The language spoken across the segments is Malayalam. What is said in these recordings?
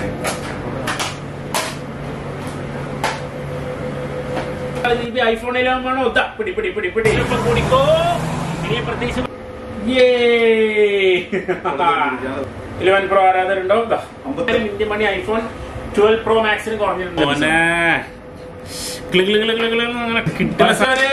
ജി ബി ഐഫോണിലാകുമ്പോഴാണോ ഒത്ത പിടി പിടി പിടി പിടി ഇപ്പൊ കൂടിക്കോ ഇനി പ്രത്യേകിച്ച് ഇലവൻ പ്രോ ആരാധകരുണ്ടോ അമ്പത്തി- minute money iPhone twelve pro മാക്സിന് കുറഞ്ഞിട്ടുണ്ട് മോനെ ക്ലി ക്ലി ക്ലി ക്ലി ക്ലി അങ്ങനെ കിട്ടില്ല സാറേ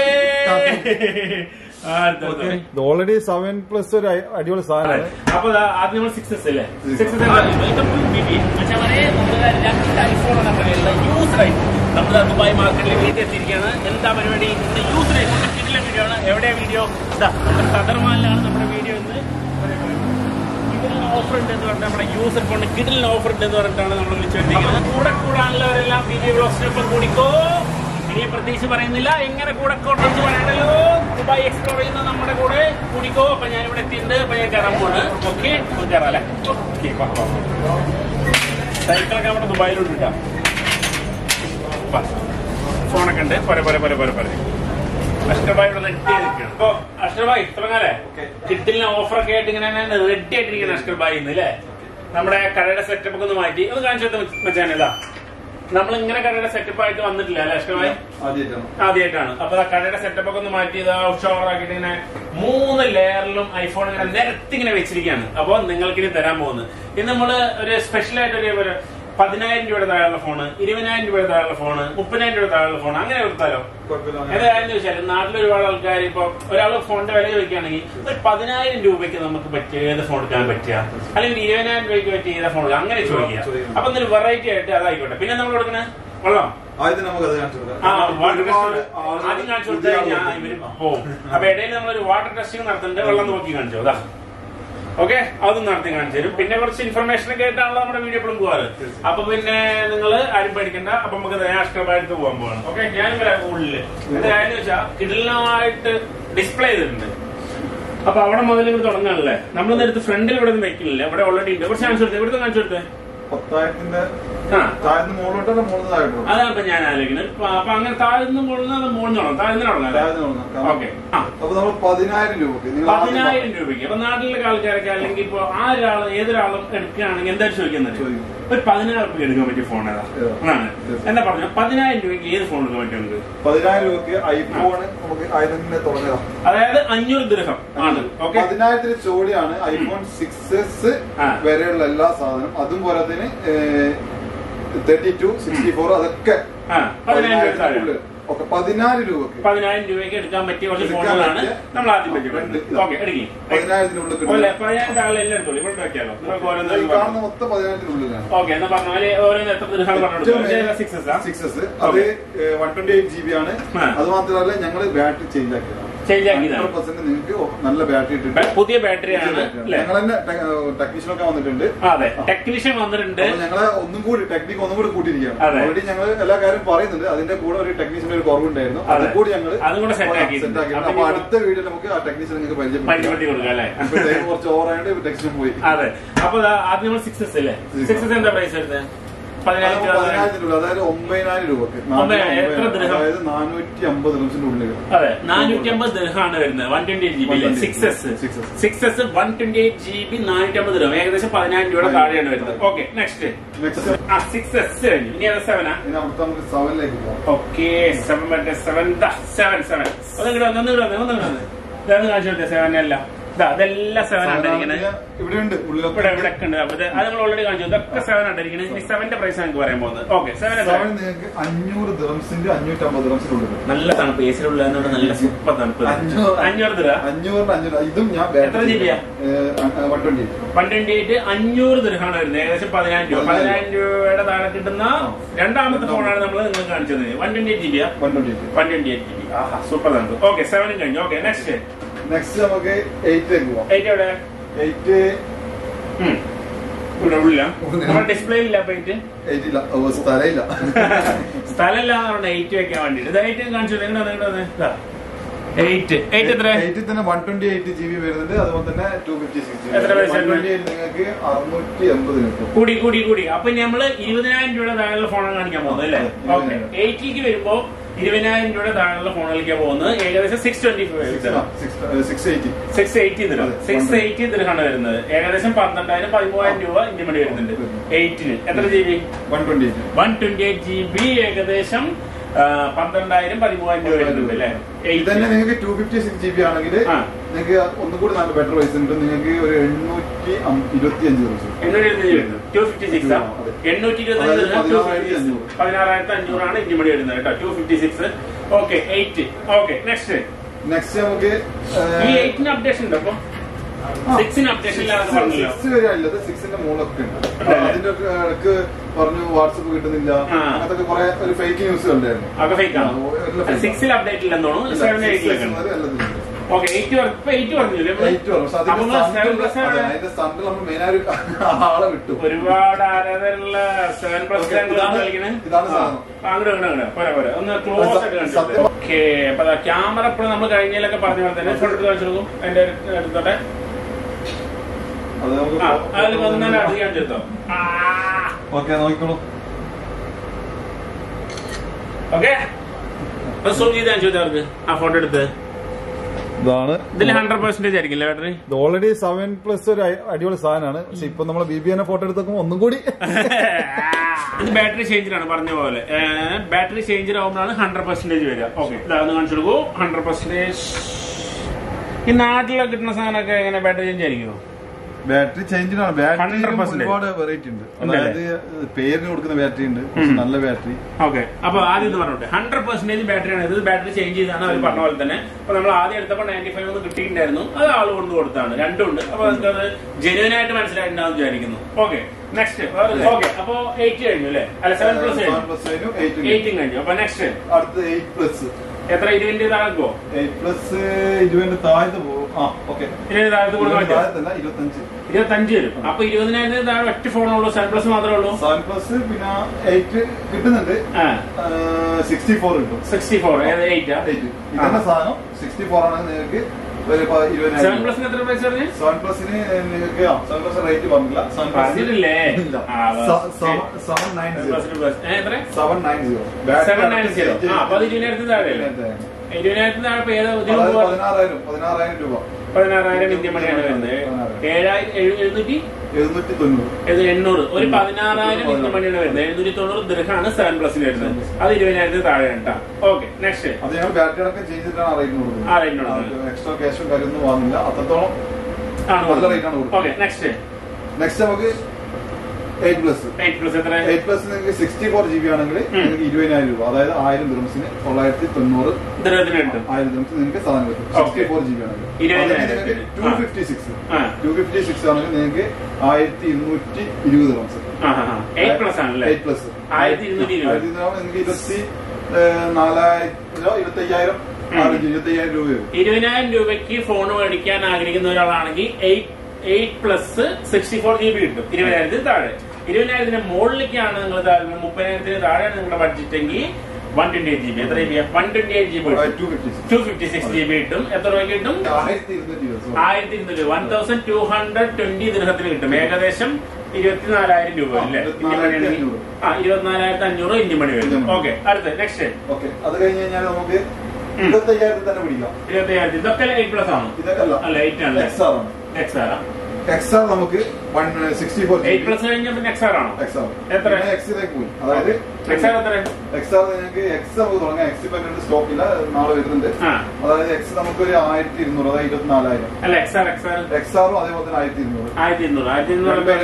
ആ, ഇതാ, ഇതാ. ഇത് ഓൾറെഡി സെവൻ പ്ലസ് ഒരു അ- അടിപൊളി സാധനമാണ് അപ്പൊ ദാ ആദ്യം നമ്മൾ സിക്സസ് അല്ലേ sixes welcome to B B മച്ചവരെ നമ്മുടെ രണ്ട് ഐഫോൺ നമ്മുടെ യൂസർ ഐഫോൺ നമ്മൾ ദുബായ് മാർക്കറ്റിൽ വീട്ടിൽ എത്തിയിരിക്കുകയാണ് എന്താ പരിപാടി നമ്മുടെ യൂസർ ഐഫോൺ കിട്ടില്ല വീഡിയോ ആണ് എവിടെ വീഡിയോ ഇതാ നമ്മുടെ സദർമാലിലാണ് നമ്മുടെ വീഡിയോ ഇന്ന് കിടിലൻ ഓഫർ ഉണ്ട് എന്ന് പറഞ്ഞിട്ട് നമ്മുടെ യൂസർ ഫോണിന് കിടിലൻ ഓഫർ ഉണ്ട് എന്ന് പറഞ്ഞിട്ടാണ് നമ്മൾ വിളിച്ചു വരുന്നത് കൂടെ കൂടാനുള്ളവരെല്ലാം വീഡിയോ ബ്ലോഗ്സിനൊപ്പം കൂടിക്കോ ഇനി പ്രത്യേകിച്ച് പറയുന്നില്ല എങ്ങനെ കൂടെ കൊണ്ടെന്ന് പറയണല്ലോ ദുബായ് എക്സ്പ്ലോർ ചെയ്യുന്ന നമ്മുടെ കൂടെ കൂടിക്കോ അപ്പൊ ഞാൻ ഇവിടെ എത്തിയിട്ടുണ്ട് അപ്പൊ ഞാൻ കയറാൻ പോണ് ഓക്കെ കയറാം അല്ലേ ഓക്കെ സൈക്കിളൊക്കെ നമ്മുടെ ദുബായിലോട്ട് കിട്ടാം ഫോണൊക്കെ ഉണ്ട് പോരെ പോരെ പോരെ പോരെ പോരെ അഷ്ടഭായ് ഇവിടെ റെഡി ആയിരിക്കണം അപ്പൊ അഷ്ടഭായ് തുടങ്ങാലേ കിട്ടിലിന് ഓഫറൊക്കെ ആയിട്ട് ഇങ്ങനെ റെഡി ആയിട്ടിരിക്കണം അഷ്ടഭായി ഇന്ന് അല്ലേ നമ്മുടെ കടയുടെ സെറ്റപ്പ് ഒക്കെ ഒന്ന് മാറ്റി ഒന്ന് കാണിച്ചു വെച്ചാനല്ല നമ്മൾ ഇങ്ങനെ കടയുടെ സെറ്റപ്പ് ആയിട്ട് വന്നിട്ടില്ല അല്ലേ അഷ്ടഭായ് ആദ്യമായിട്ടാണ് ആദ്യമായിട്ടാണ് അപ്പൊ ദാ കടയുടെ സെറ്റപ്പ് ഒക്കെ ഒന്ന് മാറ്റി ഉഷാറാക്കിയിട്ട് ഇങ്ങനെ മൂന്ന് ലെയറിലും ഐഫോൺ ഇങ്ങനെ നിരത്തി ഇങ്ങനെ വെച്ചിരിക്കുകയാണ് അപ്പൊ നിങ്ങൾക്ക് ഇനി തരാൻ പോകുന്നത് ഇന്ന് നമ്മള് ഒരു സ്പെഷ്യൽ ആയിട്ട് ഒരു ഒരു പതിനായിരം രൂപയുടെ താഴെയുള്ള ഫോണ് ഇരുപതിനായിരം രൂപയുടെ താഴെയുള്ള ഫോണ് മുപ്പതിനായിരം രൂപയുടെ താഴെയുള്ള ഫോൺ അങ്ങനെ കൊടുത്താലോ കുഴപ്പമില്ല എന്താ കാര്യം ചോദിച്ചാൽ നാട്ടിൽ ഒരുപാട് ആൾക്കാർ ഇപ്പൊ ഒരാൾ ഫോണിന്റെ വില ചോദിക്കുകയാണെങ്കിൽ ഒരു പതിനായിരം രൂപയ്ക്ക് നമുക്ക് പറ്റിയ ഏത് ഫോൺ എടുക്കാൻ പറ്റുക അല്ലെങ്കിൽ ഇരുപതിനായിരം രൂപയ്ക്ക് പറ്റിയ ഏത് ഫോൺ എടുക്കാം അങ്ങനെ ചോദിക്കുക ചോദിക്കാം. അപ്പൊ എന്തൊരു വെറൈറ്റി ആയിട്ട് അതായിക്കോട്ടെ പിന്നെ നമ്മൾ കൊടുക്കണേ വെള്ളം ആദ്യം നമുക്ക് അത് കാണിച്ചു കൊടുക്കാം ആ വാട്ടർ ഒരുപാട് ടെസ്റ്റ് ആളുകൾ ആദ്യം കാണിച്ചു പുതിയ കൊടുത്താൽ ഞാൻ ആളുകൾ ഇവര് പോവും അപ്പൊ ഇടയിൽ നമ്മളൊരു വാട്ടർ ടെസ്റ്റിംഗ് നടത്തുന്നുണ്ട് വെള്ളം നോക്കി കാണിച്ചു അതാ ഓക്കെ അതും നടത്തി കാണിച്ചു തരും പിന്നെ കുറച്ച് ഇൻഫർമേഷൻ ഒക്കെ ആയിട്ടാണല്ലോ നമ്മുടെ വീഡിയോ എപ്പോഴും പോവാറ് അപ്പൊ പിന്നെ നിങ്ങൾ ആരും പേടിക്കണ്ട അപ്പൊ നമുക്ക് നേഷ്കർബായിട്ട് പോകാൻ പോവാണ് ഓക്കെ ഞാനും വരാം ഉള്ളില് എന്താ കാര്യം വെച്ചാൽ കിടിലമായിട്ട് ഡിസ്പ്ലേ ചെയ്തിട്ടുണ്ട് അപ്പൊ അവിടെ മുതൽ ഇവിടെ തുടങ്ങാനല്ലേ നമ്മൾ നേരത്തെ ഫ്രണ്ടിൽ ഇവിടെ ഒന്നും വെക്കുന്നില്ല ഇവിടെ ഓൾറെഡി ഉണ്ട് കുറച്ച് കാണിച്ചു കൊടുത്തേ ഇവിടുത്തെ കാണിച്ചു കൊടുത്തേ പത്തായിരത്തിന്റെ ആ താഴ്ന്ന് മുകളിലോട്ടോ മുകളിൽ താഴോട്ടോ അതാണ് ഇപ്പൊ ഞാൻ ആലോചിക്കുന്നത് ഇപ്പൊ അപ്പൊ അങ്ങനെ താഴ്ന്നു മുകളിൽ മുകളിൽ തുടങ്ങാം താഴ്ന്നു തുടങ്ങാം താഴ്ന്ന് തുടങ്ങാം കാരണം ഓക്കെ ആ അപ്പൊ നമ്മൾ പതിനായിരം രൂപക്ക് നിങ്ങൾ ആദ്യം പതിനായിരം രൂപയ്ക്ക് അപ്പൊ നാട്ടിലെ ആൾക്കാരൊക്കെ അല്ലെങ്കിൽ ഇപ്പൊ ആ ഒരാള് ഏതൊരാളും എടുക്കുകയാണെങ്കിൽ എന്താ ചോദിക്കുന്നത് ചോദിക്കും. ഒരു പതിനായിരം രൂപ എടുക്കാൻ പറ്റിയ ഫോൺ ഏതാ ഏതാ? ആണ് എന്താ പറഞ്ഞു പതിനായിരം രൂപയ്ക്ക് ഏത് ഫോൺ എടുക്കാൻ പറ്റും നമുക്ക് പതിനായിരം രൂപക്ക് ഐഫോൺ നമുക്ക് ആയിരത്തിന്റെ തുടങ്ങാം അതായത് അഞ്ഞൂറ് ദൃഹം ആണ് ഓക്കെ പതിനായിരത്തിന് ചോടിയാണ് ഐഫോൺ സിക്സ് എസ് ആ. വരെയുള്ള എല്ലാ സാധനം അതും പോരാത്തിന് തേർട്ടി ടു സിക്സ്റ്റി ഫോർ അതൊക്കെ ആ പതിനായിരം രൂപ താഴെ പതിനായിരത്തിനുള്ളിൽ. ഓക്കെ പതിനായിരം രൂപക്ക് പതിനായിരം രൂപയ്ക്ക് എടുക്കാൻ പറ്റിയ കുറച്ച് എടുക്കാൻ ഫോണുകളാണ് പറ്റിയ നമ്മൾ ആദ്യം പറ്റി ഇതാ. ഓക്കെ എടുക്കി പതിനായിരത്തിനുള്ളിൽ കിട്ടും. അല്ല പതിനായിരം ആളെ എല്ലാം എടുത്തോളൂ ഇവിടെ വെക്കാലോ നിങ്ങൾക്ക് ഈ ഓരോന്നും കാണുന്ന മൊത്തം പതിനായിരത്തിനുള്ളിലാണ് ഓക്കെ എന്നാ പറഞ്ഞാല് ഓരോന്ന് എത്ര ദൃഹം പറഞ്ഞു സിക്സ് സിക്സ് എസ് അത് one twenty eight G B ആണ് ആ. അത് മാത്രമല്ല ഞങ്ങൾ ബാറ്ററി ചേഞ്ച് ആക്കിയതാണ് ചേഞ്ച് ആക്കിയതാണ് ഹൺഡ്രഡ് പെർസെന്റ് നിങ്ങൾക്ക് നല്ല ബാറ്ററി ഇട്ടിട്ട് പുതിയ ബാറ്ററിയാണ് അല്ലേ ഞങ്ങൾ തന്നെ ടെക്നീഷ്യനൊക്കെ വന്നിട്ടുണ്ട് ആ, അതെ ടെക്നീഷ്യൻ വന്നിട്ടുണ്ട് അപ്പൊ ഞങ്ങളെ ഒന്നും കൂടി ടെക്നിക്ക് ഒന്നും കൂടി കൂട്ടിയിരിക്കുകയാണ് അതെ. ഓൾറെഡി ഞങ്ങൾ എല്ലാ കാര്യം പറയുന്നുണ്ട് അതിന്റെ കൂടെ ഒരു ടെക്നീഷ്യന്റെ ഒരു കുറവുണ്ടായിരുന്നു അതെ. അതും കൂടി ഞങ്ങൾ അതും കൂടെ set ആക്കിയിട്ടുണ്ട്. ആക്കിയിട്ടുണ്ട് അപ്പൊ അപ്പൊ അടുത്ത വീഡിയോ നമുക്ക് ആ ടെക്നീഷ്യൻ നിങ്ങൾക്ക് പരിചയപ്പെടുത്തി പരിചയപ്പെടുത്തി കൊടുക്കുക അല്ലേ ഇപ്പൊ ടൈം കുറച്ച് ഓവറായിട്ട് ടെക്നീഷ്യൻ പോയി അതെ അപ്പൊ ദാ ആദ്യം നമ്മൾ സിക്സ് എസ് അല്ലേ സിക്സ് എസ് എന്താ പ്രൈസ് വരുന്നത് പതിനായിരത്തി അറുപത്. പതിനായിരത്തി രൂപ അതായത് ഒമ്പതിനായിരം രൂപക്ക് ഒമ്പതിനായിരം. എത്ര ദിർഹം? അതായത് നാനൂറ്റി അമ്പത് ദിവസത്തിന്റെ ഉള്ളിൽ അതെ നാനൂറ്റി അമ്പത് ദൃഹമാണ് വരുന്നത് one twenty eight G B 128 six S 6S. Six S one twenty eight G B നാനൂറ്റി അമ്പത് രൂപ ഏകദേശം പതിനായിരം രൂപയുടെ താഴെയാണ് വരുന്നത് ഓക്കെ നെക്സ്റ്റ് നെക്സ്റ്റ് ആ സിക്സ് എസ് കഴിഞ്ഞു ഇനി അത് സെവനാ ഇനി അടുത്ത നമുക്ക് സെവനിലേക്ക് പോകാം ഓക്കെ സെവൻ മറ്റേ സെവൻ സെവൻ സെവൻ ഒന്ന് ഇങ്ങോട്ട് വന്ന് ഒന്ന് ഇങ്ങോട്ട് വന്ന് ഒന്ന് ഇങ്ങോട്ട് വന്ന് ഇതൊന്ന് കാണിച്ചു കൊടുത്തേ സെവൻ എല്ലാം ഇതാ അതെല്ലാം സെവൻ ആണ് ഇരിക്കുന്നത് ഇവിടെ ഉണ്ട് ഇവിടെ ഇവിടെ ഒക്കെ ഉണ്ട് അപ്പൊ ഇത് അത് നമ്മൾ ഓൾറെഡി കാണിച്ചു ഇതൊക്കെ സെവൻ ആണ് ഇരിക്കുന്നത് ഇനി സെവന്റെ പ്രൈസ് നമുക്ക് പറയാൻ പോകുന്നത് ഓക്കെ സെവൻ സെവൻ നിങ്ങൾക്ക് അഞ്ഞൂറ് ദിറംസിന്റെ അഞ്ഞൂറ്റി അമ്പത് ദിറംസിന്റെ ഉള്ളിൽ കിട്ടും. നല്ല തണുപ്പ് എ സിയിലുള്ള നല്ല സൂപ്പർ തണുപ്പ് അഞ്ഞൂറ് അഞ്ഞൂറ് തരാ അഞ്ഞൂറിന് അഞ്ഞൂറ് ഇതും ഞാൻ എത്ര GB യാ? One twenty one twenty eight അഞ്ഞൂറ് ദിർഹമാണ് വരുന്നത് ഏകദേശം പതിനായിരം രൂപ പതിനായിരം രൂപയുടെ താഴെ കിട്ടുന്ന രണ്ടാമത്തെ ഫോണാണ് നമ്മൾ നിങ്ങൾക്ക് കാണിച്ചത് വൺ ട്വന്റി എയ്റ്റ് ജി ബിയാ one twenty one twenty eight G B ആഹാ സൂപ്പർ തണുപ്പ് ഓക്കെ സെവനും കഴിഞ്ഞു ഓക്കെ നെക്സ്റ്റ് നെക്സ്റ്റ് നമുക്ക് എയ്റ്റിലേക്ക് പോവാം എയ്റ്റ് എവിടെ എയ്റ്റ് ഉം. ഇവിടെ ഉള്ളില്ല നമ്മുടെ ഡിസ്പ്ലേ ഇല്ല അപ്പൊ എയ്റ്റ് എയ്റ്റ് ഇല്ല ഓ, സ്ഥലമില്ല സ്ഥലമില്ല എന്നാണ് എയ്റ്റ് വെക്കാൻ വേണ്ടിട്ട് ഇത് എയ്റ്റ് കാണിച്ചു നിങ്ങളുടെ നിങ്ങളുടെ എയ്റ്റ് എയ്റ്റ് എത്ര എയ്റ്റിൽ തന്നെ one twenty eight G B വരുന്നുണ്ട് അതുപോലെ തന്നെ ടു ഫിഫ്റ്റി സിക്സ് എത്ര പൈസ വൺ ട്വന്റി എയ്റ്റ് നിങ്ങൾക്ക് അറുന്നൂറ്റി എൺപത് കിട്ടും കൂടി കൂടി കൂടി അപ്പൊ നമ്മള് ഇരുപതിനായിരം രൂപയുടെ താഴെയുള്ള ഫോണാണ് കാണിക്കാൻ പോകുന്നത് അല്ലേ അതെ, ഓക്കെ എയ്റ്റിക്ക് വരുമ്പോ ഇരുപതിനായിരം രൂപയുടെ താഴെയുള്ള ഫോണുകളിലേക്ക് പോകുന്നത് ഏകദേശം six twenty five six eighty six eighty ദിനം അതെ. സിക്സ് എയ്റ്റി ദിനമാണ് വരുന്നത് ഏകദേശം പന്ത്രണ്ടായിരം പതിമൂവായിരം രൂപ ഇന്ത്യൻ മണി വരുന്നുണ്ട് എയ്റ്റിന് എത്ര G B one twenty eight one twenty eight G B ഏകദേശം ആ, പന്ത്രണ്ടായിരം പതിമൂവായിരം രൂപ വരുന്നുണ്ട് അല്ലേ ഇത് തന്നെ നിങ്ങൾക്ക് two fifty six G B ആണെങ്കിൽ ആ. നിങ്ങൾക്ക് ഒന്നും കൂടി നല്ല ബെറ്റർ പ്രൈസ് ഉണ്ട് നിങ്ങൾക്ക് ഒരു എണ്ണൂറ്റി ഇരുപത്തി അഞ്ച് ദിവസം എണ്ണൂറ്റി ഇരുപത്തി ടു ഫിഫ്റ്റി സിക്സ് അതെ. എണ്ണൂറ്റി ഇരുപത്തി അതായത് പതിനാറായിരത്തി അഞ്ഞൂറ്. പതിനാറായിരത്തി അഞ്ഞൂറാണ് ഇന്ത്യൻ മണി വരുന്നത് കേട്ടോ two fifty six okay eight okay next next നമുക്ക് ഈ എയ്റ്റിന് അപ്ഡേഷൻ ഉണ്ട് അപ്പൊ സിക്സിന് അപ്ഡേഷൻ ഇല്ലാതെ പറഞ്ഞല്ലോ സിക്സ് വരെ അല്ലത് സിക്സിന്റെ മുകളൊക്കെ ഉണ്ട് ഉണ്ടല്ലേ? അതിന്റെ ഒക്കെ ഇടക്ക് പറഞ്ഞു വാട്സപ്പ് കിട്ടുന്നില്ല ആ. അങ്ങനത്തെ കുറെ ഒരു ഫേക്ക് ന്യൂസ് ഉണ്ടായിരുന്നു അതൊക്കെ ഫേക്ക് ആ, എല്ലാം ആണ് fake സിക്സിൽ അപ്ഡേറ്റ് ഇല്ലെന്ന് തോന്നുന്നു സെവൻ എയ്റ്റിലൊക്കെ ഉണ്ട് ഓക്കെ എയ്റ്റ് ഇപ്പൊ എയ്റ്റ് പറഞ്ഞില്ലേ Eight വരും. പക്ഷെ അപ്പൊ അതിന്റെ സെവൻ stunt പ്ലസ് അതെ, അതിന്റെ സ്റ്റണ്ട് നമ്മൾ മെയിൻ ആയിട്ട് ആളെ വിട്ടു ഒരുപാട് ആരാധകരുള്ള സെവൻ പ്ലസ് Okay, ഇതാണ്- ഇതാണ് സാധനം. അങ്ങോട്ട് അങ്ങോട്ട് അങ്ങോട്ട് പോരാ പോരാ ഒന്ന് ക്ലോസ് ആയിട്ട് കണ്ടിട്ട് സത്യം- ഓക്കെ അപ്പൊ ക്യാമറ എപ്പോഴും നമ്മൾ കഴിഞ്ഞതിലൊക്കെ പറഞ്ഞ പോലെ തന്നെ ഫോട്ടോ എടുത്ത് കാണിച്ചു കൊടുക്കും എന്റെ എടുത്തോട്ടെ അത് നമുക്ക് ആ അതിൽ വന്നാൽ അധികം എടുത്തോ ഓക്കെ നോക്കിക്കോളൂ ഓക്കെ സൂം ചെയ്ത് കാണിച്ചു അവർക്ക് ആ ഫോട്ടോ എടുത്ത് ഇതാണ് ഇതിൽ ഹൺഡ്രഡ് പെർസെന്റേജ് ആയിരിക്കില്ല ബാറ്ററി ഇത് ഓൾറെഡി സെവൻ പ്ലസ് ഒരു അ- അടിപൊളി സാധനമാണ് പക്ഷെ ഇപ്പൊ നമ്മൾ ബി ബി എന്നെ ഫോട്ടോ എടുത്തേക്കുമ്പോൾ ഒന്നും കൂടി ഇത് ബാറ്ററി ചേഞ്ചിലാണ് പറഞ്ഞ പോലെ ബാറ്ററി ചേഞ്ചർ ആകുമ്പോഴാണ് ഹൺഡ്രഡ് പെർസെന്റേജ് വരിക ഓക്കെ ഇതാന്ന് കാണിച്ചു കൊടുക്കൂ ഹൺഡ്രഡ് പെർസെന്റേജ് ഈ നാട്ടിലൊക്കെ കിട്ടുന്ന സാധനമൊക്കെ എങ്ങനെ ബാറ്ററി ചേഞ്ച് ആയിരിക്കുമോ ബാറ്ററി ചേഞ്ചിനാണ് ബാറ്ററി 100% ഒരുപാട് വെറൈറ്റി ഉണ്ട് ഉണ്ടല്ലേ? അതായത് പേരിന് കൊടുക്കുന്ന ബാറ്ററി ഉണ്ട് കുറച്ച് നല്ല ബാറ്ററി ഓക്കെ അപ്പൊ ആദ്യം ഇത് പറഞ്ഞോട്ടെ ഹൺഡ്രഡ് പെർസെന്റേജ് ബാറ്ററിയാണ് ഇത് ബാറ്ററി ചേഞ്ച് ചെയ്താണ് അവർ പറഞ്ഞ പോലെ തന്നെ അപ്പൊ നമ്മൾ ആദ്യം എടുത്തപ്പോൾ നയൻറ്റി ഫൈവ് ഒന്ന് കിട്ടിയിട്ടുണ്ടായിരുന്നു അത് ആൾ കൊണ്ട് കൊടുത്താണ് രണ്ടും ഉണ്ട് അപ്പൊ നിങ്ങൾക്ക് അത് ജെനുവൻ ആയിട്ട് മനസ്സിലായിട്ടുണ്ടാവും വിചാരിക്കുന്നു ഓക്കെ നെക്സ്റ്റ് ഓക്കെ അപ്പൊ എയ്റ്റ് കഴിഞ്ഞു അല്ലേ അല്ല സെവൻ പ്ലസ് കഴിഞ്ഞു പ്ലസ് കഴിഞ്ഞു എയ്റ്റ് എയ്റ്റും കഴിഞ്ഞു അപ്പൊ നെക്സ്റ്റ് അടുത്ത് എയ്റ്റ് പ്ലസ് എത്ര ഇരുപതിന്റെ താഴെക്കോ എയ്റ്റ് പ്ലസ് ഇരുപതിന്റെ താഴത്ത് പോകും ആ ഓക്കെ ഇരുപത് താഴത്ത് കൊടുക്കാൻ പറ്റുമോ താഴത്തല്ല ഇരുപത്തഞ്ച് ഇരുപത്തഞ്ച് വരും അപ്പൊ ഇരുപതിനായിരത്തിന് താഴെ ഒറ്റ ഫോണുള്ളൂ സെവൻ പ്ലസ് മാത്രമേ ഉള്ളൂ സെവൻ പ്ലസ് പിന്നെ എയ്റ്റ് കിട്ടുന്നുണ്ട് ആ സിക്സ്റ്റി ഫോർ കിട്ടും സിക്സ്റ്റി ഫോർ എയ്റ്റാ എയ്റ്റ് ഇതന്നെ സാധനം സിക്സ്റ്റി ഫോർ ആണ് നിങ്ങൾക്ക് ഒരു പ- സെവൻ ഇരുപതിനായിരം പ്ലസിന് എത്ര പൈസ പറഞ്ഞു സെവൻ പ്ലസിന് നിങ്ങൾക്ക് ആ സെവൻ പ്ലസ് റേറ്റ് പറഞ്ഞില്ല സെവൻ പറഞ്ഞിട്ടില്ലേ? ഇല്ല ആ, ബസ്. സെവൻ നയൻ സെവൻ സീറോ പ്ലസിന് പ്ലസ് ഏ, എത്ര seven nine zero seven nine zero ആ അപ്പൊ അത് ഇരുപതിനായിരത്തിന് താഴെ ഇരുപതിനായിരത്തിന് താഴെ ഇപ്പൊ ഏത് ഇതിന് അതായത് പോവാ? പതിനാറായിരം പതിനാറായിരം രൂപ പതിനാറായിരം ഇന്ത്യൻ മണിയാണ് വരുന്നത് ഏഴായിരം എഴു- എഴുന്നൂറ്റി എഴുന്നൂറ്റി തൊണ്ണൂറ് ഇത് എണ്ണൂറ് ഒരു പതിനാറായിരം ഇന്ത്യൻ മണിയാണ് വരുന്നത് എഴുന്നൂറ്റി തൊണ്ണൂറ് ദൃഹാണ് സെവൻ പ്ലസിന് വരുന്നത് അത് ഇരുപതിനായിരത്തിന് താഴെ കേട്ടോ ഓക്കെ നെക്സ്റ്റ് അത് ഞങ്ങൾ ബാറ്ററി അടക്കം ചെയ്തിട്ടാണ് ആ റേറ്റിന് ആ റേറ്റിന് കൊടുക്കുന്നത്. കൊടുക്കുന്നത് എക്സ്ട്രാ ക്യാഷും കാര്യമൊന്നും വാങ്ങുന്നില്ല അത്രത്തോളം നല്ല rate ആണ് കൊടുക്കുന്നത്. ഓക്കെ നെക്സ്റ്റ് നെക്സ്റ്റ് നമുക്ക് എയ്റ്റ് പ്ലസ് എയ്റ്റ് പ്ലസ് എത്ര എയ്റ്റ് പ്ലസ് നിങ്ങൾക്ക് സിക്സ്റ്റി ഫോർ ജി ബി ആണെങ്കിൽ നിങ്ങൾക്ക് ഇരുപതിനായിരം രൂപ അതായത് ആയിരം ദിറംസിന് തൊള്ളായിരത്തി തൊണ്ണൂറ് ദൃഹത്തിന് കിട്ടും ആയിരം ദിറംസ് നിങ്ങൾക്ക് സാധനം കിട്ടും സിക്സ്റ്റി ഫോർ ജി ബി ആണെങ്കിൽ ഇരുപതിനായിരം നിങ്ങൾക്ക് ടു ആ. ഫിഫ്റ്റി സിക്സ് ആ ടു ഫിഫ്റ്റി സിക്സ് ആണെങ്കിൽ നിങ്ങൾക്ക് ആയിരത്തി ഇരുന്നൂറ്റി ഇരുപത് ദിറംസ് എയ്റ്റ് പ്ലസ് ആണല്ലേ എയ്റ്റ് പ്ലസ് ആയിരത്തി ഇരുന്നൂറ്റി ഇരുപത് ആയിരത്തി ഇരുന്നൂറ് നിങ്ങൾക്ക് ഇരുപത്തി ഏഹ്, നാലായിരം ഇരുപത്തി അയ്യായിരം ഇരുപത്തി അയ്യായിരം രൂപ വരും ഇരുപതിനായിരം രൂപയ്ക്ക് ഫോൺ മേടിക്കാൻ ആഗ്രഹിക്കുന്ന ഒരാളാണെങ്കിൽ eight eight plus sixty four G B കിട്ടും ഇരുപതിനായിരത്തിന് താഴെ ഇരുപതിനായിരത്തിന് മുകളിലേക്കാണ് നിങ്ങൾ മുപ്പതിനായിരത്തിന് താഴെയാണ് നിങ്ങളുടെ ബഡ്ജറ്റ് എങ്കിൽ one twenty eight G B എത്ര G B one twenty eight G B two fifty six two fifty six G B കിട്ടും എത്ര രൂപയ്ക്ക് കിട്ടും ആയിരത്തി ഇരുന്നൂറ്റി ഇരുപത് ആയിരത്തി ഇരുന്നൂറ് one thousand two hundred twenty ദൃഹത്തിന് കിട്ടും ഏകദേശം ഇരുപത്തിനാലായിരം രൂപ ആ, അല്ലേ ഇരുപത്തിനാലായിരത്തി ഇന്ത്യൻ മണി അഞ്ഞൂറ്. ആ ഇരുപത്തിനാലായിരത്തി അഞ്ഞൂറ് ഇന്ത്യൻ മണി വരും ഇന്ത്യൻ മണി. ഓക്കെ അടുത്ത് നെക്സ്റ്റ് ഓക്കെ അത് കഴിഞ്ഞ് കഴിഞ്ഞാൽ നമുക്ക് ഇരുപത്തി അയ്യായിരത്തിൽ തന്നെ പിടിക്കാം ഇരുപത്തി അയ്യായിരത്തി ഇതൊക്കെ എയ്റ്റ് പ്ലസ് ആണ് ഇതൊക്കെ അല്ല അല്ല എയ്റ്റ് ആണ് എക്സ് ആർ ആണ് എക്സ് ആർ എക്സ് ആർ നമുക്ക് one sixty four eight plus കഴിഞ്ഞ പിന്നെ എക്സ് ആർ ആണോ എക്സ് ആർ എത്ര? എക്സിലേക്ക് പോയി അതായത് എക്സ് ആർ എത്ര എക്സ് ആർ നിങ്ങൾക്ക് എക്സ് നമുക്ക് തുടങ്ങാം എക്സ് ഇപ്പൊ എന്റെ സ്റ്റോക്ക് ഇല്ല നാളെ വരുന്നുണ്ട് ആ അതായത് എക്സ് നമുക്കൊരു ആയിരത്തി ഇരുന്നൂറ് അതായത് ഇരുപത്തിനാലായിരം അല്ല X R X R X ആറും അതേപോലെ തന്നെ ആയിരത്തി ഇരുന്നൂറ് ആയിരത്തി ഇരുന്നൂറ് ആയിരത്തി ഇരുന്നൂറ് ഇത്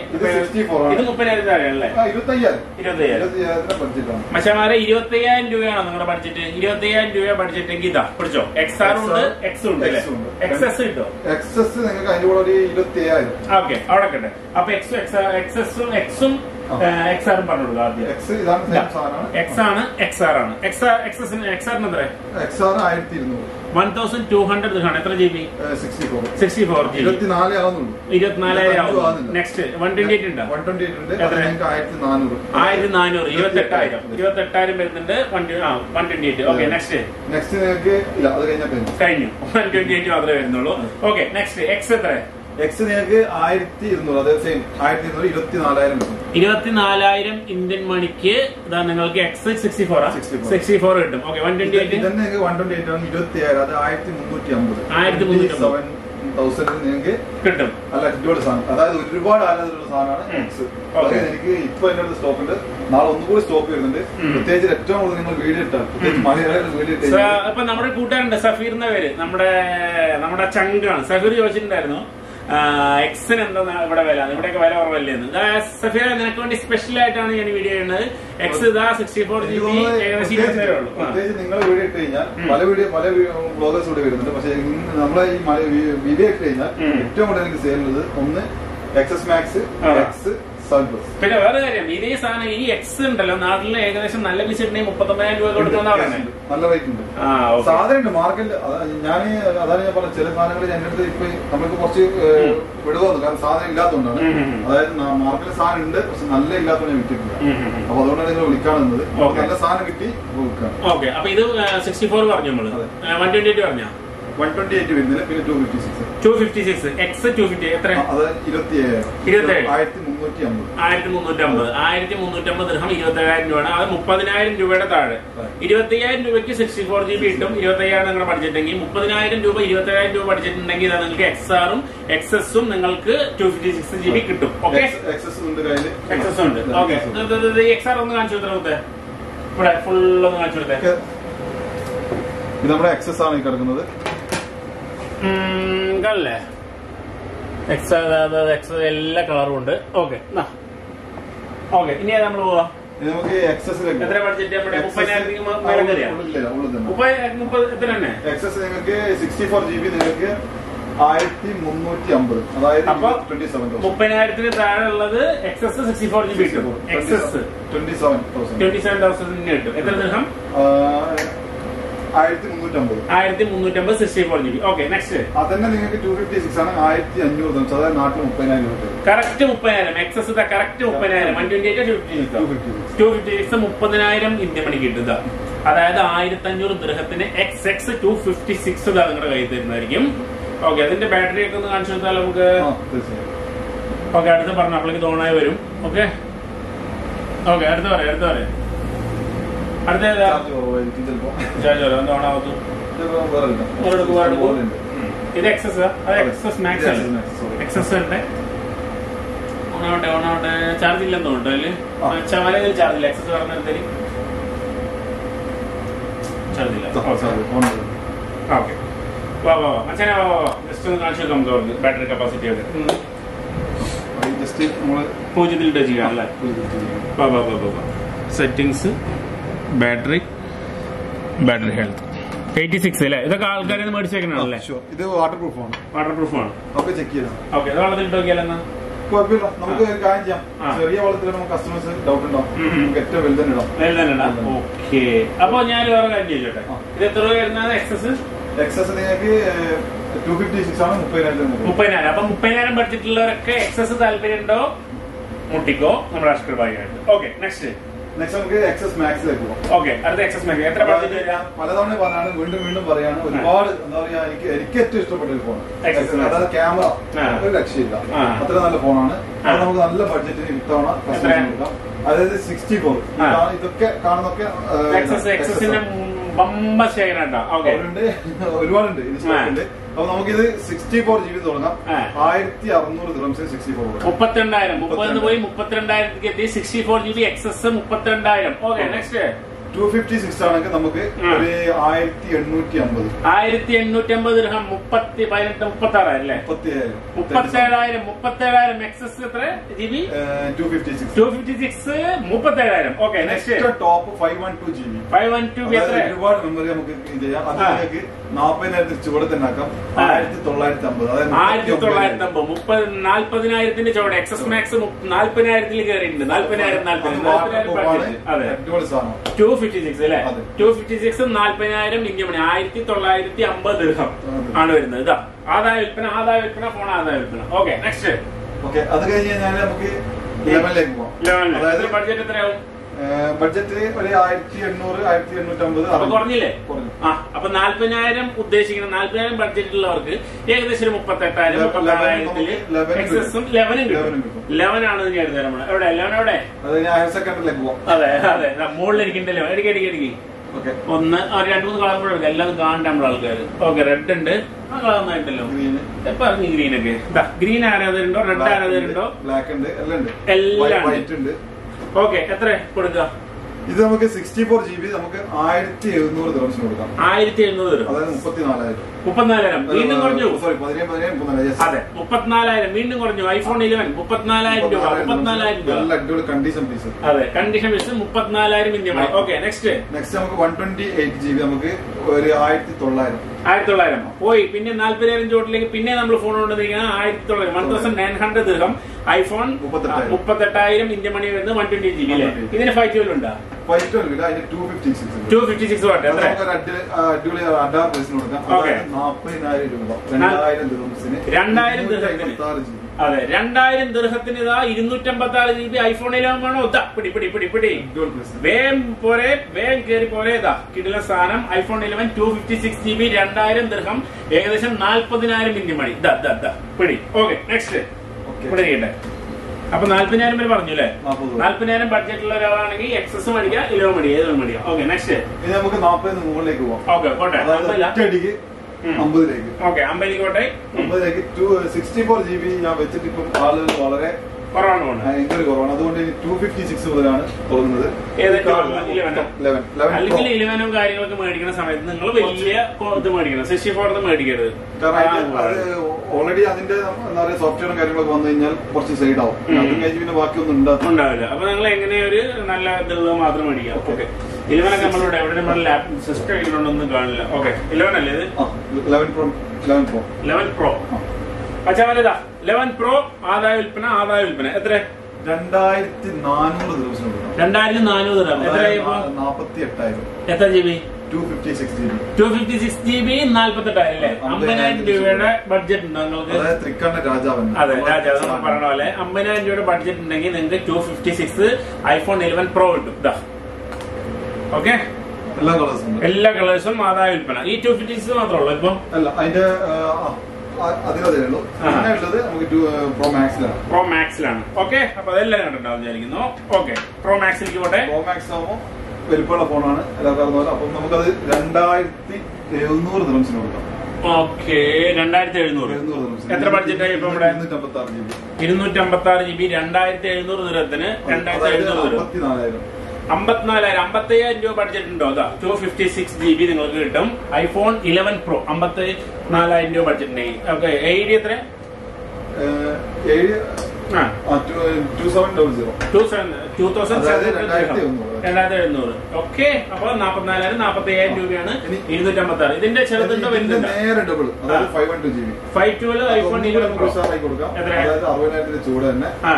64 ആണ്. ഇത് മുപ്പതിനായിരം താഴെയല്ലേ ആ ഇരുപത്തയ്യായിരം ഇരുപത്തയ്യായിരം ഇരുപത്തയ്യായിരത്തിന്റെ ബഡ്ജറ്റാണ് മച്ചാമാരെ ഇരുപത്തയ്യായിരം രൂപയാണോ നിങ്ങളുടെ ബഡ്ജറ്റ് ഇരുപത്തയ്യായിരം രൂപ ബഡ്ജറ്റ് എങ്കിൽ ഇതാ പിടിച്ചോ എക്സ് ആർ ഉണ്ട് എക്സ് ഉണ്ട് X ഉണ്ട്. എക്സ് എസ് കിട്ടോ എക്സസ് നിങ്ങൾക്ക് അതിന്റെ കൂടെ ഒരു ഇരുപത്തി അയ്യായിരം ഓക്കെ അവിടെ കട്ടെ അപ്പൊ എക്സ് എക്സ് എക്സസും എക്സും എക്സ് ആറും പറഞ്ഞു കൊടുക്കുക ആദ്യം എക്സ് ഇതാണ് സെയിം സാധനമാണ് എക്സ് ആണ് എക്സ് ആർ ആണ് എക്സ് എക്സസിന് എക്സ് ആറിന് എത്ര എക്സ് ആർ ആയിരത്തി ഇരുന്നൂറ് വൺ തൗസൻഡ് ടു ഹൺഡ്രഡ് ആണ് എത്ര G B sixty four sixty four G B ഇരുപത്തിനാല് ആവുന്നുള്ളൂ ഇരുപത്തിനാലായിരം ഇരുപത്തഞ്ചും ആവുന്നില്ല. നെക്സ്റ്റ് വൺ ട്വന്റി എയ്റ്റ് ഉണ്ടോ വൺ ട്വന്റി എയ്റ്റ് ഉണ്ട് എത്ര? അത് നിങ്ങൾക്ക് ആയിരത്തി നാനൂറ് ആയിരത്തി നാനൂറ് ഇരുപത്തെട്ടായിരം ഇരുപത്തെട്ടായിരം വരുന്നുണ്ട് one one twenty eight okay next next നിങ്ങൾക്ക് ഇല്ല അത് കഴിഞ്ഞാൽ കഴിഞ്ഞു കഴിഞ്ഞു വൺ ട്വന്റി എയ്റ്റ് മാത്രമേ വരുന്നുള്ളൂ ഓക്കെ നെക്സ്റ്റ് എക്സ് എത്ര എക്സ് നിങ്ങൾക്ക് ആയിരത്തി ഇരുന്നൂറ് അതായത് സെയിം ആയിരത്തി ഇരുന്നൂറ് ഇരുപത്തി നാലായിരം കിട്ടും ഇരുപത്തിനാലായിരം ഇന്ത്യൻ മണിക്ക് ഇതാ നിങ്ങൾക്ക് X sixty four 64. Sixty four കിട്ടും ഓക്കെ വൺ ട്വന്റി എയ്റ്റ് ഇതന്നെ നിങ്ങൾക്ക് വൺ ട്വന്റി എയ്റ്റ് ആണ് ഇരുപത്തി ആയിരം അത് ആയിരത്തി മുന്നൂറ്റി അമ്പത് 1350. സെവൻ തൗസൻഡ് നിങ്ങൾക്ക് കിട്ടും നല്ല അടിപൊളി സാധനം അതായത് ഒരുപാട് ആരാധനയുള്ള സാധനമാണ് ഉം. X Okay. അതായത് എനിക്ക് ഇപ്പൊ എന്റെ അടുത്ത് സ്റ്റോക്ക് ഉണ്ട് നാളെ ഒന്നുകൂടി സ്റ്റോക്ക് വരുന്നുണ്ട് ഉം. പ്രത്യേകിച്ച് ഏറ്റവും കൂടുതൽ നിങ്ങൾ വീഡിയോ ഇട്ടാൽ പ്രത്യേകിച്ച് മലയാളികൾ വീഡിയോ ഇട്ട് സ- കഴിഞ്ഞാൽ ഇപ്പൊ നമ്മുടെ കൂട്ടുകാരുണ്ട് സഫീർ എന്ന പേര് നമ്മുടെ നമ്മുടെ ചങ്കാണ് സഫീർ ചോദിച്ചിട്ടുണ്ടായിരുന്നു എക്സിന് എന്താ ഇവിടെ വില ഇവിടെയൊക്കെ വില കുറവല്ലേ എന്ന് ദാ സഫീർ നിനക്ക് വേണ്ടി സ്പെഷ്യൽ ആയിട്ടാണ് ഞാൻ വീഡിയോ ചെയ്യുന്നത് എക്സ് ഇതാ സിക്സ്റ്റി ഫോർ ജി എനിക്ക് ബി തോന്നുന്നത് ഏകദേശം ഇരുപത്തി പ്രത്യേകിച്ച് ഉള്ളൂ ആ. പ്രത്യേകിച്ച് നിങ്ങൾ വീഡിയോ ഇട്ട് കഴിഞ്ഞാൽ ഉം. പല വീഡിയോ പല ബ്ലോഗേഴ്സ് കൂടി വരുന്നുണ്ട് പക്ഷേ ഇന്ന് നമ്മളെ ഈ മല- വീ- വീഡിയോ ഇട്ട് കഴിഞ്ഞാൽ ഉം. ഏറ്റവും കൂടുതൽ എനിക്ക് സെയിൽ ഉള്ളത് ഒന്ന് എക്സസ് മാക്സ് ആ. എക്സ് സെവൻ പ്ലസ് പിന്നെ വേറെ കാര്യം ഇതേ സാധനം ഈ എക്സ് ഉണ്ടല്ലോ നാട്ടിൽ ഏകദേശം നല്ല വിസിറ്റിന് മുപ്പത്തൊമ്പതിനായിരം രൂപ കൊടുക്കുന്ന പറയുന്നത് നല്ല റേറ്റ് ഉണ്ട് ആ ഓക്കെ സാധനം ഉണ്ട് മാർക്കറ്റിൽ ഞാൻ അതാണ് ഞാൻ പറഞ്ഞത് ചില സാധനങ്ങൾ എന്റെ അടുത്ത് ഇപ്പൊ നമ്മൾക്ക് കുറച്ച് വിടുവന്നു കാരണം സാധനം ഇല്ലാത്തതുകൊണ്ടാണ് ഉം, ഉം, ഉം. അതായത് മാർക്കറ്റിൽ സാധനം ഉണ്ട് പക്ഷെ നല്ല ഇല്ലാത്തതുകൊണ്ട് ഞാൻ വിറ്റിട്ടില്ല അപ്പൊ അതുകൊണ്ടാണ് നിങ്ങൾ വിളിക്കാണെന്നത് Okay. നല്ല സാധനം കിട്ടി വിൽക്കാം ഓക്കെ അപ്പൊ ഇത് സിക്സ്റ്റി ഫോർ പറഞ്ഞു നമ്മള് അതെ. വൺ ട്വന്റി എയ്റ്റ് പറഞ്ഞ വൺ ട്വന്റി എയ്റ്റ് വരുന്നില്ല പിന്നെ two fifty six two fifty six X two fifty എത്ര അത് ഇരുപത്തി ഏഴായിരം ഇരുപത്തിയേഴ്. ആയിരത്തി മുന്നൂറ്റി അമ്പത് ആയിരത്തി മുന്നൂറ്റമ്പത് ആയിരത്തി മുന്നൂറ്റമ്പത് ദൃഹം ഇരുപത്തേഴായിരം രൂപയാണ് അത് മുപ്പതിനായിരം രൂപയുടെ താഴെ അതെ. ഇരുപത്തയ്യായിരം രൂപയ്ക്ക് സിക്സ്റ്റി ഫോർ ജി ബി കിട്ടും ഇരുപത്തയ്യായിരം നിങ്ങളുടെ ബഡ്ജറ്റ് എങ്കിൽ മുപ്പതിനായിരം രൂപ ഇരുപത്തേഴായിരം രൂപ ബഡ്ജറ്റ് ഉണ്ടെങ്കിൽ ഇതാ നിങ്ങൾക്ക് എക്സ് ആറും എക്സസും നിങ്ങൾക്ക് two fifty six G B കിട്ടും ഓക്കെ എക്സസ് ഉണ്ട് കയ്യില് എക്സസ് ഉണ്ട് ഓക്കെ എക്സ് ആർ ഒന്ന് കാണിച്ചു കൊടുത്തേ ഇവിടെ ഫുൾ ഒന്ന് കാണിച്ചു കൊടുത്തേ ഒക്കെ ഇത് നമ്മുടെ എക്സസ് ആണ് ഈ കിടക്കുന്നത് കല്ലേ എക്സ് എക്സ് എല്ലാ കളറും ഉണ്ട് ഓക്കെ ഓക്കെ ഇനി നമ്മൾ പോവാം ഇത് നമുക്ക് എക്സസിലേക്ക് എത്ര ബഡ്ജറ്റ് നമ്മുടെ മുപ്പതിനായിരത്തിന് മേലെ കയറിയാ ഉള്ളിൽ തന്നെ മുപ്പത് മുപ്പത് എത്ര തന്നെ എക്സസ് നിങ്ങൾക്ക് സിക്സ്റ്റി ഫോർ ജി ബി നിങ്ങൾക്ക് ആയിരത്തി മുന്നൂറ്റി അമ്പത് അതായത് അപ്പൊ ട്വന്റി സെവൻ മുപ്പതിനായിരത്തിന് താഴെ ഉള്ളത് XS sixty four G B കിട്ടും XS twenty seven thousand twenty seven തൗസൻഡിന് കിട്ടും എത്ര ദിർഹം ആയിരത്തി മുന്നൂറ്റി അമ്പത് ആയിരത്തി മുന്നൂറ്റമ്പത് sixty four G B okay next അതന്നെ നിങ്ങൾക്ക് ടു ഫിഫ്റ്റി സിക്സ് ആണ് ആയിരത്തി അഞ്ഞൂറ് തൗസൻഡ് അതായത് നാട്ടിൽ മുപ്പതിനായിരം രൂപ വരും. കറക്റ്റ് മുപ്പതിനായിരം എക്സസ് കറക്റ്റ് മുപ്പതിനായിരം one twenty eight two fifty 256. Two fifty six മുപ്പതിനായിരം ഇന്ത്യ മണി കിട്ടുക അതായത് ആയിരത്തി അഞ്ഞൂറ് ദൃഹത്തിന് X X two fifty six ഇതാ നിങ്ങളുടെ കയ്യിൽ തരുന്നതായിരിക്കും ഓക്കെ അതിന്റെ ബാറ്ററി ഒക്കെ ഒന്ന് കാണിച്ചു കൊടുത്താൽ നമുക്ക് ആ, തീർച്ചയായും. ഓക്കെ അടുത്ത് പറഞ്ഞു അപ്പോഴേക്ക് തോണായി വരും ഓക്കെ ഓക്കെ അടുത്ത് പറയാം അടുത്ത് പറയാം അടുത്ത ഏതാ ചാർജ് കുറവായിരിക്കും ചിലപ്പോ. ചാർജ് തോണാവത്തു ചിലപ്പോ വേറെ ഇല്ല. ഒരെടുക്ക് വേറെ എടുക്ക്. പോലെ ഉണ്ട്. ഇത് എക്സസ് അത് എക്സസ് മാക്സ് ഇത് അല്ലേ XS Max, sorry. എക്സസ് ഉണ്ട് ഓണാവട്ടെ ഓണാവട്ടെ ചാർജ് ഇല്ലെന്ന് തോന്നുന്നു അതില് ആ. ചവലയിൽ ചാർജ് ഇല്ല എക്സസ് പറഞ്ഞെടുത്തേരി ചാർജ് ഇല്ല ആ, sorry, phone ഉണ്ട്. ഓക്കെ വാ വാ വാ മച്ചാനെ വാ വാ വാ ജസ്റ്റ് ഒന്ന് കാണിച്ചു നോക്കാം നമുക്ക് അവർക്ക് ബാറ്ററി കപ്പാസിറ്റി ഒക്കെ അത് ജസ്റ്റ് നമ്മള് പൂജ്യത്തിൽ ടച്ച് ചെയ്യാം അല്ലേ വാ വാ വാ വാ വാ settings battery battery health eighty six അല്ലേ ഇതൊക്കെ ആൾക്കാരെ മേടിച്ചേക്കണല്ലേ Sure. ഇത് വാട്ടർ പ്രൂഫ് ആണ് വാട്ടർ പ്രൂഫ് ആണ് നമുക്ക് ചെക്ക് ചെയ്യാം ഓക്കെ ഇത് വെള്ളത്തിലിട്ട് നോക്കിയാലെന്നാ കുഴപ്പമില്ല നമുക്ക് ഒരു കാര്യം ചെയ്യാം ആ. ചെറിയ വളത്തിൽ നമുക്ക് കസ്റ്റമേഴ്സ് ഡൗട്ട് ഉണ്ടാവും ഉം ഉം. നമുക്ക് ഏറ്റവും വലുതന്നെ ഇടാം വലുതന്നെടാ ഓക്കെ അപ്പൊ ഞാൻ വേറെ കാര്യം ചോദിച്ചോട്ടെ ആ. ഇത് എത്ര രൂപ വരുന്നത് എക്സസ് എക്സസ് നിങ്ങൾക്ക് ടു ഫിഫ്റ്റി സിക്സ് ആണ് മുപ്പതിനായിരത്തി മുപ്പത് മുപ്പതിനായിരം അപ്പൊ മുപ്പതിനായിരം ബഡ്ജറ്റിലുള്ളവരൊക്കെ എക്സസ് താല്പര്യം ഉണ്ടോ മുട്ടിക്കോ നമ്മുടെ അഷ്കർ ഭായിയായിട്ട് ഓക്കെ നെക്സ്റ്റ് നെക്സ്റ്റ് നമുക്ക് എക്സസ് മാക്സിലേക്ക് പോകാം ഓക്കെ അടുത്ത എക്സസ് മാക്സ് എത്ര ബഡ്ജറ്റ് വരിക പലതവണ പറഞ്ഞാണ് വീണ്ടും വീണ്ടും പറയാണ് ഒരുപാട് എന്താ പറയാ എനിക്ക് എനിക്ക് ഏറ്റവും ഇഷ്ടപ്പെട്ട ഒരു ഫോൺ Access Max. അതായത് ക്യാമറ ആ. ഒരു രക്ഷയില്ല ആ. അത്ര നല്ല ഫോണാണ് ആ. അത് നമുക്ക് നല്ല ബഡ്ജറ്റിന് ഇത്തവണ എത്രയാ? കസ്റ്റമേഴ്സിന് കൊടുക്കാം അതായത് സിക്സ്റ്റി ഫോർ ആ. ഇതൊക്കെ കാണുന്നൊക്കെ എക്സസ് എക്സസിന്റെ ബമ്പ ശേഖരം ഓക്കെ അവരുണ്ട് ഒരുപാടുണ്ട് ഇത് stock ഉണ്ട് അപ്പൊ നമുക്കിത് സിക്സ്റ്റി ഫോർ ജി ബി തുടങ്ങാം ആ. ആയിരത്തി അറുന്നൂറ് ദിറംസിന് സിക്സ്റ്റി ഫോർ കൊടുക്കാം മുപ്പത്തിരണ്ടായിരം മുപ്പതിന് പോയി മുപ്പത്തിരണ്ടായിരത്തിലേക്ക് എത്തി sixty four G B XS മുപ്പത്തിരണ്ടായിരം okay next two fifty six ആണെങ്കിൽ നമുക്ക് ആ. ഒരു ആയിരത്തി എണ്ണൂറ്റി അമ്പത് ആയിരത്തി എണ്ണൂറ്റി അമ്പത് ദിർഹം മുപ്പത്തി പതിനെട്ട് മുപ്പത്തി ആറായിരം അല്ലേ മുപ്പത്തി ഏഴായിരം മുപ്പത്തേഴായിരം മുപ്പത്തേഴായിരം എക്സസ് എത്ര G B two fifty six two fifty six മുപ്പത്തേഴായിരം okay next next top five one two G B five one two B എത്ര ഒരുപാട് മെമ്മറി നമുക്ക് ഇത് ചെയ്യാം അത് ആ. നിങ്ങൾക്ക് നാപ്പതിനായിരത്തി ചുവടെ തന്നെ ആക്കാം ആ. ആയിരത്തി തൊള്ളായിരത്തി അമ്പത് അതായത് ആയിരത്തി തൊള്ളായിരത്തി അമ്പത് മുപ്പത് നാല്പതിനായിരത്തിന്റെ ചോടെ എക്സസ് മാക്സ് നാല്പതിനായിരത്തിൽ കയറിയിട്ടുണ്ട് നാല്പതിനായിരം നാല്പത് അത് നാല്പതിനായിരം വാട്ടർ budget. അതെ അടിപൊളി സാധനം ടു ഫിഫ്റ്റി സിക്സ് അല്ലേ അതെ. ടു ഫിഫ്റ്റി സിക്സ് നാല്പതിനായിരം ഇന്ത്യ മണി ആയിരത്തി തൊള്ളായിരത്തി അമ്പത് ദൃഹം അതെ. ആണ് വരുന്നത് ഇതാ ആദായ വിൽപ്പന ആദായ വിൽപ്പന ഫോൺ ആദായ വിൽപ്പന ഓക്കെ നെക്സ്റ്റ് ഓക്കെ അത് കഴിഞ്ഞ് കഴിഞ്ഞാൽ നമുക്ക് ലെവലിലേക്ക് പോകാം ലെവലിന് അതായത് ബഡ്ജറ്റ് എത്രയാവും ബഡ്ജറ്റ് ഒരു ആയിരത്തി എണ്ണൂറ് ആയിരത്തി എണ്ണൂറ്റി അമ്പത് അപ്പൊ കുറഞ്ഞില്ലേ കുറഞ്ഞു ആ അപ്പൊ നാല്പതിനായിരം ഉദ്ദേശിക്കുന്ന നാല്പതിനായിരം ബഡ്ജറ്റ് ഉള്ളവർക്ക് ഏകദേശം ഒരു മുപ്പത്തെട്ടായിരം ലെവൻ മുപ്പത്താറായിരത്തില് നമുക്ക് ലെവനും എക്സസും ലെവനും ലെവനും കിട്ടും കിട്ടും. ലെവൻ ആണ് ഞാൻ നമ്മള് എവിടെ ലെവൻ എവിടെ അത് ഞാൻ ഹയർ സെക്കൻഡറിലേക്ക് പോവാം അതെ അതെ മുകളിലിരിക്കണ്ട ലെവൻ ഇടയ്ക്ക് ഇടയ്ക്ക് ഇടയ്ക്ക് ഓക്കെ ഒന്ന് ആ രണ്ട് മൂന്ന് കളർ കൂടെ എടുക്കാം എല്ലാം കാണണ്ട നമ്മുടെ ആൾക്കാർ ഓക്കെ റെഡ് ഉണ്ട് ആ കളർ നന്നായിട്ടല്ലോ ഗ്രീന് എപ്പോ ഇറങ്ങി ഗ്രീൻ ഒക്കെ ഗ്രീൻ ആരാധകരുണ്ടോ റെഡ് ആരാധകരുണ്ടോ ബ്ലാക്ക് ഉണ്ട് എല്ലാം ഉണ്ട് എല്ലാം ഉണ്ട്. വൈറ്റ് ഉണ്ട് ഓക്കെ എത്ര കൊടുക്കുക ഇത് നമുക്ക് സിക്സ്റ്റി ഫോർ ജി ബി നമുക്ക് ആയിരത്തി എഴുന്നൂറ് ദിവസം കൊടുക്കാം ആയിരത്തി എഴുന്നൂറ് രൂപ അതായത് മുപ്പത്തിനാലായിരം മുപ്പത്തിനാലായിരം വീണ്ടും കുറഞ്ഞു സോറി പതിനേഴ് പതിനേഴ് മുപ്പത്തിനാല് yes. അതെ മുപ്പത്തിനാലായിരം വീണ്ടും കുറഞ്ഞു ഐഫോൺ ഇലവൻ മുപ്പത്തിനാലായിരം രൂപ മുപ്പത്തിനാലായിരം രൂപ നല്ല അടിപൊളി കണ്ടീഷൻ പീസ് അതെ കണ്ടീഷൻ വെച്ച് മുപ്പത്തിനാലായിരം India money okay next next നമുക്ക് one twenty eight G B നമുക്ക് ഒരു ആയിരത്തി തൊള്ളായിരം ആയിരത്തി തൊള്ളായിരം പോയി പിന്നെ നാല്പതിനായിരം ചോട്ടിലേക്ക് പിന്നെ നമ്മൾ ഫോൺ കൊണ്ടുവന്നിരിക്കുന്നത് ആയിരത്തി തൊള്ളായിരം വൺ തൗസൻഡ് നയൻ ഹൺഡ്രഡ് ദിർഹം ഐഫോൺ മുപ്പത്തെട്ടായിരം. മുപ്പത്തെട്ടായിരം ഇന്ത്യ മണി വരുന്നത് വൺ ട്വന്റി ജി ബി അല്ലേ ഇതിന് ഫൈവ് ട്വൽവ് ഉണ്ടോ ഫൈവ് ട്വൽവ് ഇല്ല അതിന് two fifty six two fifty six what എത്ര നമുക്ക് ഒരു അടി- ആ, അടിപൊളി അഡാർ പ്രൈസിന് കൊടുക്കാം Okay. അതായത് നാൽപ്പതിനായിരം രൂപ രണ്ടായിരം ദിവസത്തിന് രണ്ടായിരം ദിർഹത്തിന്. ജി ബി അതെ രണ്ടായിരം ദീർഘത്തിന് ഇതാ ഇരുന്നൂറ്റമ്പത്തി ആറ് ജി ബി ഐഫോൺ ഇലവൻ വേണോ ഇതാ പിടി പിടി പിടി പിടി അടിപൊളി പ്രൈസ് വേഗം പോരെ വേഗം കയറി പോരെ ഇതാ കിടില സാധനം iPhone eleven two fifty six G B രണ്ടായിരം ദീർഘം ഏകദേശം നാല്പതിനായിരം മിന്നി മണി ഇതാ ഇതാ ഇതാ പിടി ഓക്കെ നെക്സ്റ്റ് ഓക്കെ ഇവിടെ ഇരിക്കട്ടെ അപ്പൊ നാല്പതിനായിരം വരെ പറഞ്ഞു അല്ലേ നാൽപ്പത് രൂപ. നാല്പതിനായിരം ബഡ്ജറ്റുള്ള ഒരാളാണെങ്കിൽ എക്സസ് മേടിക്കാം ഇലവൻ മേടിക്കാം ഏതൊന്നും മേടിക്കാം ഓക്കെ നെക്സ്റ്റ് ഇനി നമുക്ക് നാൽപ്പതിന് മുകളിലേക്ക് പോവാം ഓക്കെ പോട്ടെ അതായത് ഒറ്റയടിക്ക് ഉം. അമ്പതിലേക്ക് ഓക്കെ അമ്പതിക്കോട്ടെ അമ്പതിലേക്ക് two sixty four G B ഞാൻ വെച്ചിട്ട് ഇപ്പം ആളുകൾ വളരെ കുറവാണ് പോണത് ഭയങ്കര കുറവാണ് അതുകൊണ്ട് ഇനി ടു ഫിഫ്റ്റി സിക്സ് മുതലാണ് തുടങ്ങുന്നത് ഏത് ഈ കാണുന്ന 11? ലെവൻ ലെവൻ അല്ലെങ്കിൽ ഇലവനും കാര്യങ്ങളൊക്കെ മേടിക്കുന്ന സമയത്ത് നിങ്ങൾ വലിയ കൊ- ഇത് മേടിക്കണം സിക്സ്റ്റി ഫോർ മേടിക്കരുത് കാരണം അത് ഓൾറെഡി അതിന്റെ എന്താ പറയുക സോഫ്റ്റ്വെയറും കാര്യങ്ങളൊക്കെ വന്നു കഴിഞ്ഞാൽ കുറച്ച് സൈഡ് ആവും ഉം. അതും കഴിഞ്ഞ് പിന്നെ ബാക്കിയൊന്നും ഉണ്ടാകും ഉണ്ടാവില്ല അപ്പൊ നിങ്ങൾ എങ്ങനെ ഒരു നല്ല ഇതുള്ളത് മാത്രം മേടിക്കാം ഓക്കെ ഇലവനൊക്കെ നമ്മളിവിടെ എവിടെ നമ്മുടെ ലാപ്പ് സിസ്റ്റം ഇതിലൊന്നും കാണില്ല ഓക്കെ ഇലവൻ അല്ലേ ഇത് eleven pro eleven pro eleven pro അച്ഛാ വലുതാ ലെവൻ പ്രോ ആദായ വിൽപ്പന ആദായ വിൽപ്പന എത്ര രണ്ടായിരത്തി നാനൂറ് ദിവസം രണ്ടായിരത്തി നാനൂറ് രൂപ എത്ര ഇപ്പൊ നാപ്പത്തി എട്ടായിരം എത്ര G B two fifty six G B two fifty six G B നാല്പത്തെട്ടായിരം അല്ലേ അമ്പതിനായിരം രൂപയുടെ ബഡ്ജറ്റ് ഉണ്ടോ നിങ്ങൾക്ക് അതായത് ത്രിക്കണ്ണ രാജാവൻ അതെ രാജാവ് നമ്മൾ പറഞ്ഞ പോലെ അമ്പതിനായിരം രൂപയുടെ ബഡ്ജറ്റ് ഉണ്ടെങ്കിൽ നിങ്ങൾക്ക് two fifty six iPhone eleven pro കിട്ടും ഇതാ ഓക്കെ എല്ലാ കളേഴ്സും ഉണ്ട് എല്ലാ കളേഴ്സും ആദായ വിൽപ്പന ഈ ടു ഫിഫ്റ്റി സിക്സ് മാത്രമേ ഉള്ളൂ ഇപ്പൊ അല്ല അതിന്റെ അതിലതേ ഉള്ളൂ ആഹാ. പിന്നെ ഉള്ളത് നമുക്ക് പ്രോ മാക്സിലാണ് പ്രോ മാക്സിലാണ് ഓക്കെ അപ്പൊ അതെല്ലാം കണ്ടിട്ടുണ്ടാവും വിചാരിക്കുന്നു ഓക്കെ പ്രോ മാക്സിലേക്ക് പോട്ടെ പ്രോ മാക്സ് ആകുമ്പോൾ വലിപ്പമുള്ള ഫോണാണ് എല്ലാവർക്കും അറിയുന്ന പോലെ അപ്പം നമുക്കത് രണ്ടായിരത്തി എഴുന്നൂറ് ദിറംസിന് കൊടുക്കാം ഓക്കെ രണ്ടായിരത്തി എഴുന്നൂറ് എഴുന്നൂറ് ദിറംസിന് എത്ര ബഡ്ജറ്റായി ഇപ്പൊ ഇവിടെ ഇരുന്നൂറ്റമ്പത്തി ആറ് ജി ബി ഇരുന്നൂറ്റി അമ്പത്തി ആറ് ജി ബി രണ്ടായിരത്തി എഴുന്നൂറ് ദൂരത്തിന് രണ്ടായിരത്തി അതായത് എഴുന്നൂറ് ദൂരം അമ്പത്തിനാലായിരം അമ്പത്തിനാലായിരം അമ്പത്തയ്യായിരം രൂപ ബഡ്ജറ്റ് ഉണ്ടോ അതാ two fifty six G B നിങ്ങൾക്ക് കിട്ടും ഐഫോൺ ഇലവൻ പ്രോ അമ്പത്തി നാലായിരം രൂപ ബഡ്ജറ്റ് ഉണ്ടെങ്കിൽ ഓക്കെ എയ്ഡി എത്ര ഏഹ്, ഏഴ് ആ two seven double zero two seven two thousand അതായത് രണ്ടായിരത്തി എഴുന്നൂറ്. രണ്ടായിരത്തി എഴുന്നൂറ് ഓക്കെ അപ്പൊ നാപ്പത്തിനാലായിരം നാപ്പത്തി അയ്യായിരം രൂപയാണ് ഇനി- ഇരുന്നൂറ്റി അമ്പത്തി ആറ് ഇതിന്റെ ചെറുതുണ്ടോ ഇതിന്റെ വലുതുണ്ടോ നേരെ ഡബിൾ അതായത് ആ. Five one two G B five twelve iPhone eleven pro ഉഷാറായി കൊടുക്കാം എത്ര? അതായത് അറുപതിനായിരത്തിന്റെ ചൂട് തന്നെ ആ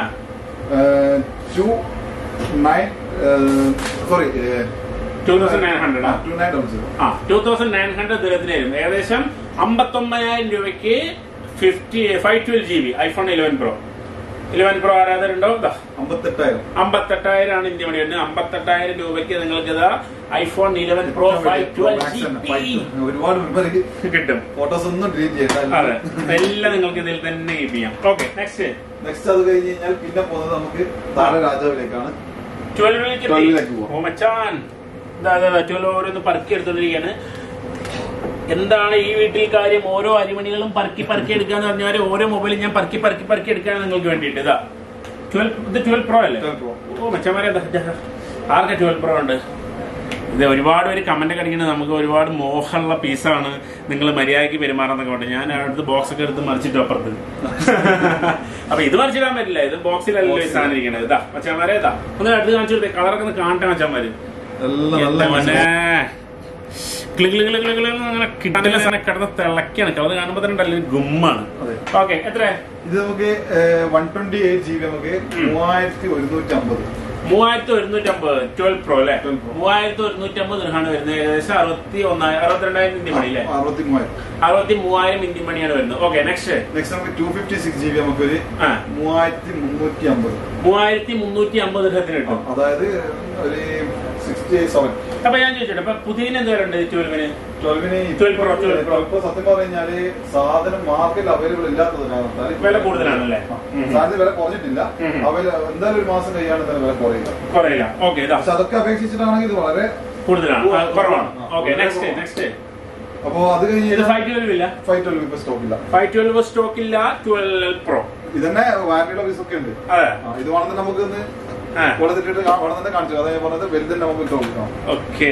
two nine sorry two thousand nine hundred two nine double zero ആ ടൂ തൗസൻഡ് നയൻ ഹൺഡ്രഡ് ദൂരത്തിന് വരും ഏകദേശം അമ്പത്തൊമ്പതിനായിരം രൂപയ്ക്ക് fifty five twelve G B iPhone eleven pro eleven pro ആരാധകരുണ്ടോ ദാ അമ്പത്തെട്ടായിരം അമ്പത്തെട്ടായിരം ആണ് ഇന്ത്യ മണി വരുന്നത് അമ്പത്തെട്ടായിരം രൂപയ്ക്ക് നിങ്ങൾക്ക് ഇതാ iPhone eleven pro five twelve G B ഒരുപാട് മെമ്മറി കിട്ടും ഫോട്ടോസ് ഒന്നും ഡിലീറ്റ് അതെ ചെയ്യണ്ട എല്ലാം നിങ്ങൾക്ക് ഇതിൽ തന്നെ കീപ്പ് ചെയ്യാം ഓക്കെ നെക്സ്റ്റ് നെക്സ്റ്റ് അത് കഴിഞ്ഞ് കഴിഞ്ഞാൽ പിന്നെ പോകുന്നത് നമുക്ക് താര രാജാവിലേക്കാണ് ട്വൽവിലേക്ക് 12 ലേക്ക് പോവാം. ഓ മച്ചാൻ ട്വൽവ് ഓരോന്ന് പറക്കി എടുത്തോണ്ടിരിക്കുകയാണ് എന്താണ് ഈ വീട്ടിൽ കാര്യം ഓരോ അരിമണികളും പറക്കി പറക്കി എടുക്കാന്ന് പറഞ്ഞാൽ ഓരോ മൊബൈലും ഞാൻ പറക്കി പറക്കി പറക്കി എടുക്കാൻ നിങ്ങൾക്ക് വേണ്ടിയിട്ട് ഇതാ ട്വൽവ് ഇത് ട്വൽവ് പ്രോ അല്ലേ 12 Pro. ഓ മച്ചന്മാരെ ദാ, ദാ, ദാ. ആർക്കാ ട്വൽവ് പ്രോ ഉണ്ട് ഇത് ഒരുപാട് പേര് കമന്റ് ഒക്കെ അടിക്കുന്നത് നമുക്ക് ഒരുപാട് മോഹമുള്ള പീസാണ് നിങ്ങൾ മര്യാദയ്ക്ക് പെരുമാറുന്നൊക്കെ ഉണ്ട് ഞാൻ അടുത്ത് ബോക്സ് ഒക്കെ എടുത്ത് മറിച്ചിട്ട് അപ്പുറത്ത് അപ്പൊ ഇത് മറിച്ചിടാൻ പറ്റില്ല ഇത് ബോക്സിലല്ലോ ഈ സാധനം ഇരിക്കണത് ഇതാ മച്ചന്മാരെ ഇതാ ഒന്ന് അടുത്ത് കാണിച്ചു കൊടുത്തേ കളറൊക്കെ ഒന്ന് കാണട്ടെ മച്ചന്മാര് എല്ലാം നല്ല എന്റെ മോനെ. ക്ലി ക്ലി ക്ലി ക്ലി ക്ലി എന്ന് അങ്ങനെ കിട്ടാനുള്ള സാധനം കിടന്ന് തിളക്കാണ് അത് കാണുമ്പോ തന്നെ ഉണ്ടല്ലോ ഒരു ഗുമ്മാണ് അതെ. ഓക്കെ എത്ര ഇത് നമുക്ക് one twenty eight G B നമുക്ക് മൂവായിരത്തി ഒരുന്നൂറ്റി അമ്പത് മൂവായിരത്തി ഒരുന്നൂറ്റി അമ്പത് ട്വൽവ് പ്രോ അല്ലെ 12 Pro. മൂവായിരത്തി ഒരുന്നൂറ്റി അമ്പത് ആണ് വരുന്നത് ഏകദേശം അറുപത്തി ഒന്നായിരം അറുപത്തിരണ്ടായിരം ഇന്ത്യ മണി അല്ലേ അറുപത്തി മൂവായിരം അറുപത്തി മൂവായിരം ഇന്ത്യ മണിയാണ് വരുന്നത് ഓക്കെ നെക്സ്റ്റ് നെക്സ്റ്റ് നമുക്ക് two fifty six G B നമുക്കൊരു ആ മൂവായിരത്തി മുന്നൂറ്റി അമ്പത് മൂവായിരത്തി മുന്നൂറ്റി അമ്പത് രൂപത്തിന് കിട്ടും അതായത് ഒരു സിക്സ്റ്റി സെവൻ അപ്പൊ ഞാൻ ചോദിച്ചോട്ടെ അപ്പൊ പുതിയതിന് എന്താ ഉണ്ട് ട്വൽവിന് ട്വൽവിന് 12 Pro, 12 Pro. ഇപ്പൊ സത്യം പറഞ്ഞു കഴിഞ്ഞാല് സാധനം മാർക്കറ്റിൽ അവൈലബിൾ ഇല്ലാത്തത് കാരണത്താൽ ഇപ്പൊ- വില കൂടുതലാണല്ലേ? ആ. ഉം. സാധനത്തിന് വില കുറഞ്ഞിട്ടില്ല ഉം. അവര് എന്തായാലും ഒരു മാസം കഴിയാണ് എന്തായാലും വില കുറയില്ല കുറയില്ല ഓക്കെ ഇതാ പക്ഷെ അതൊക്കെ അപേക്ഷിച്ചിട്ടാണെങ്കിൽ ഇത് വളരെ കൂടുതലാണ് ആ, കുറവാണ് ആ, ഓക്കെ വളരെ നെക്സ്റ്റ് കുറവാണ്. നെക്സ്റ്റ് അപ്പൊ അത് ഇത് കഴിഞ്ഞ് ഫൈവ് ട്വൽവ് ഇല്ല ഫൈവ് ട്വൽവ് ഇപ്പൊ സ്റ്റോക്ക് ഇല്ല ഫൈവ് ട്വൽവ് സ്റ്റോക്ക് ഇല്ല ട്വൽവ് പ്രോ ഇതന്നെ വാറന്റിയുടെ ഓഫീസ് ഒക്കെ ഉണ്ട് അതെ ആ, ഇത് വേണമെന്ന് നമുക്ക് ഒന്ന് ആ കൊടുത്തിട്ട് വേണം തന്നെ കാണിച്ചു അതായത് ഞാൻ പറഞ്ഞത് വലുതന്നെ നമുക്ക് ഇട്ട് കൊടുക്കാം ഓക്കെ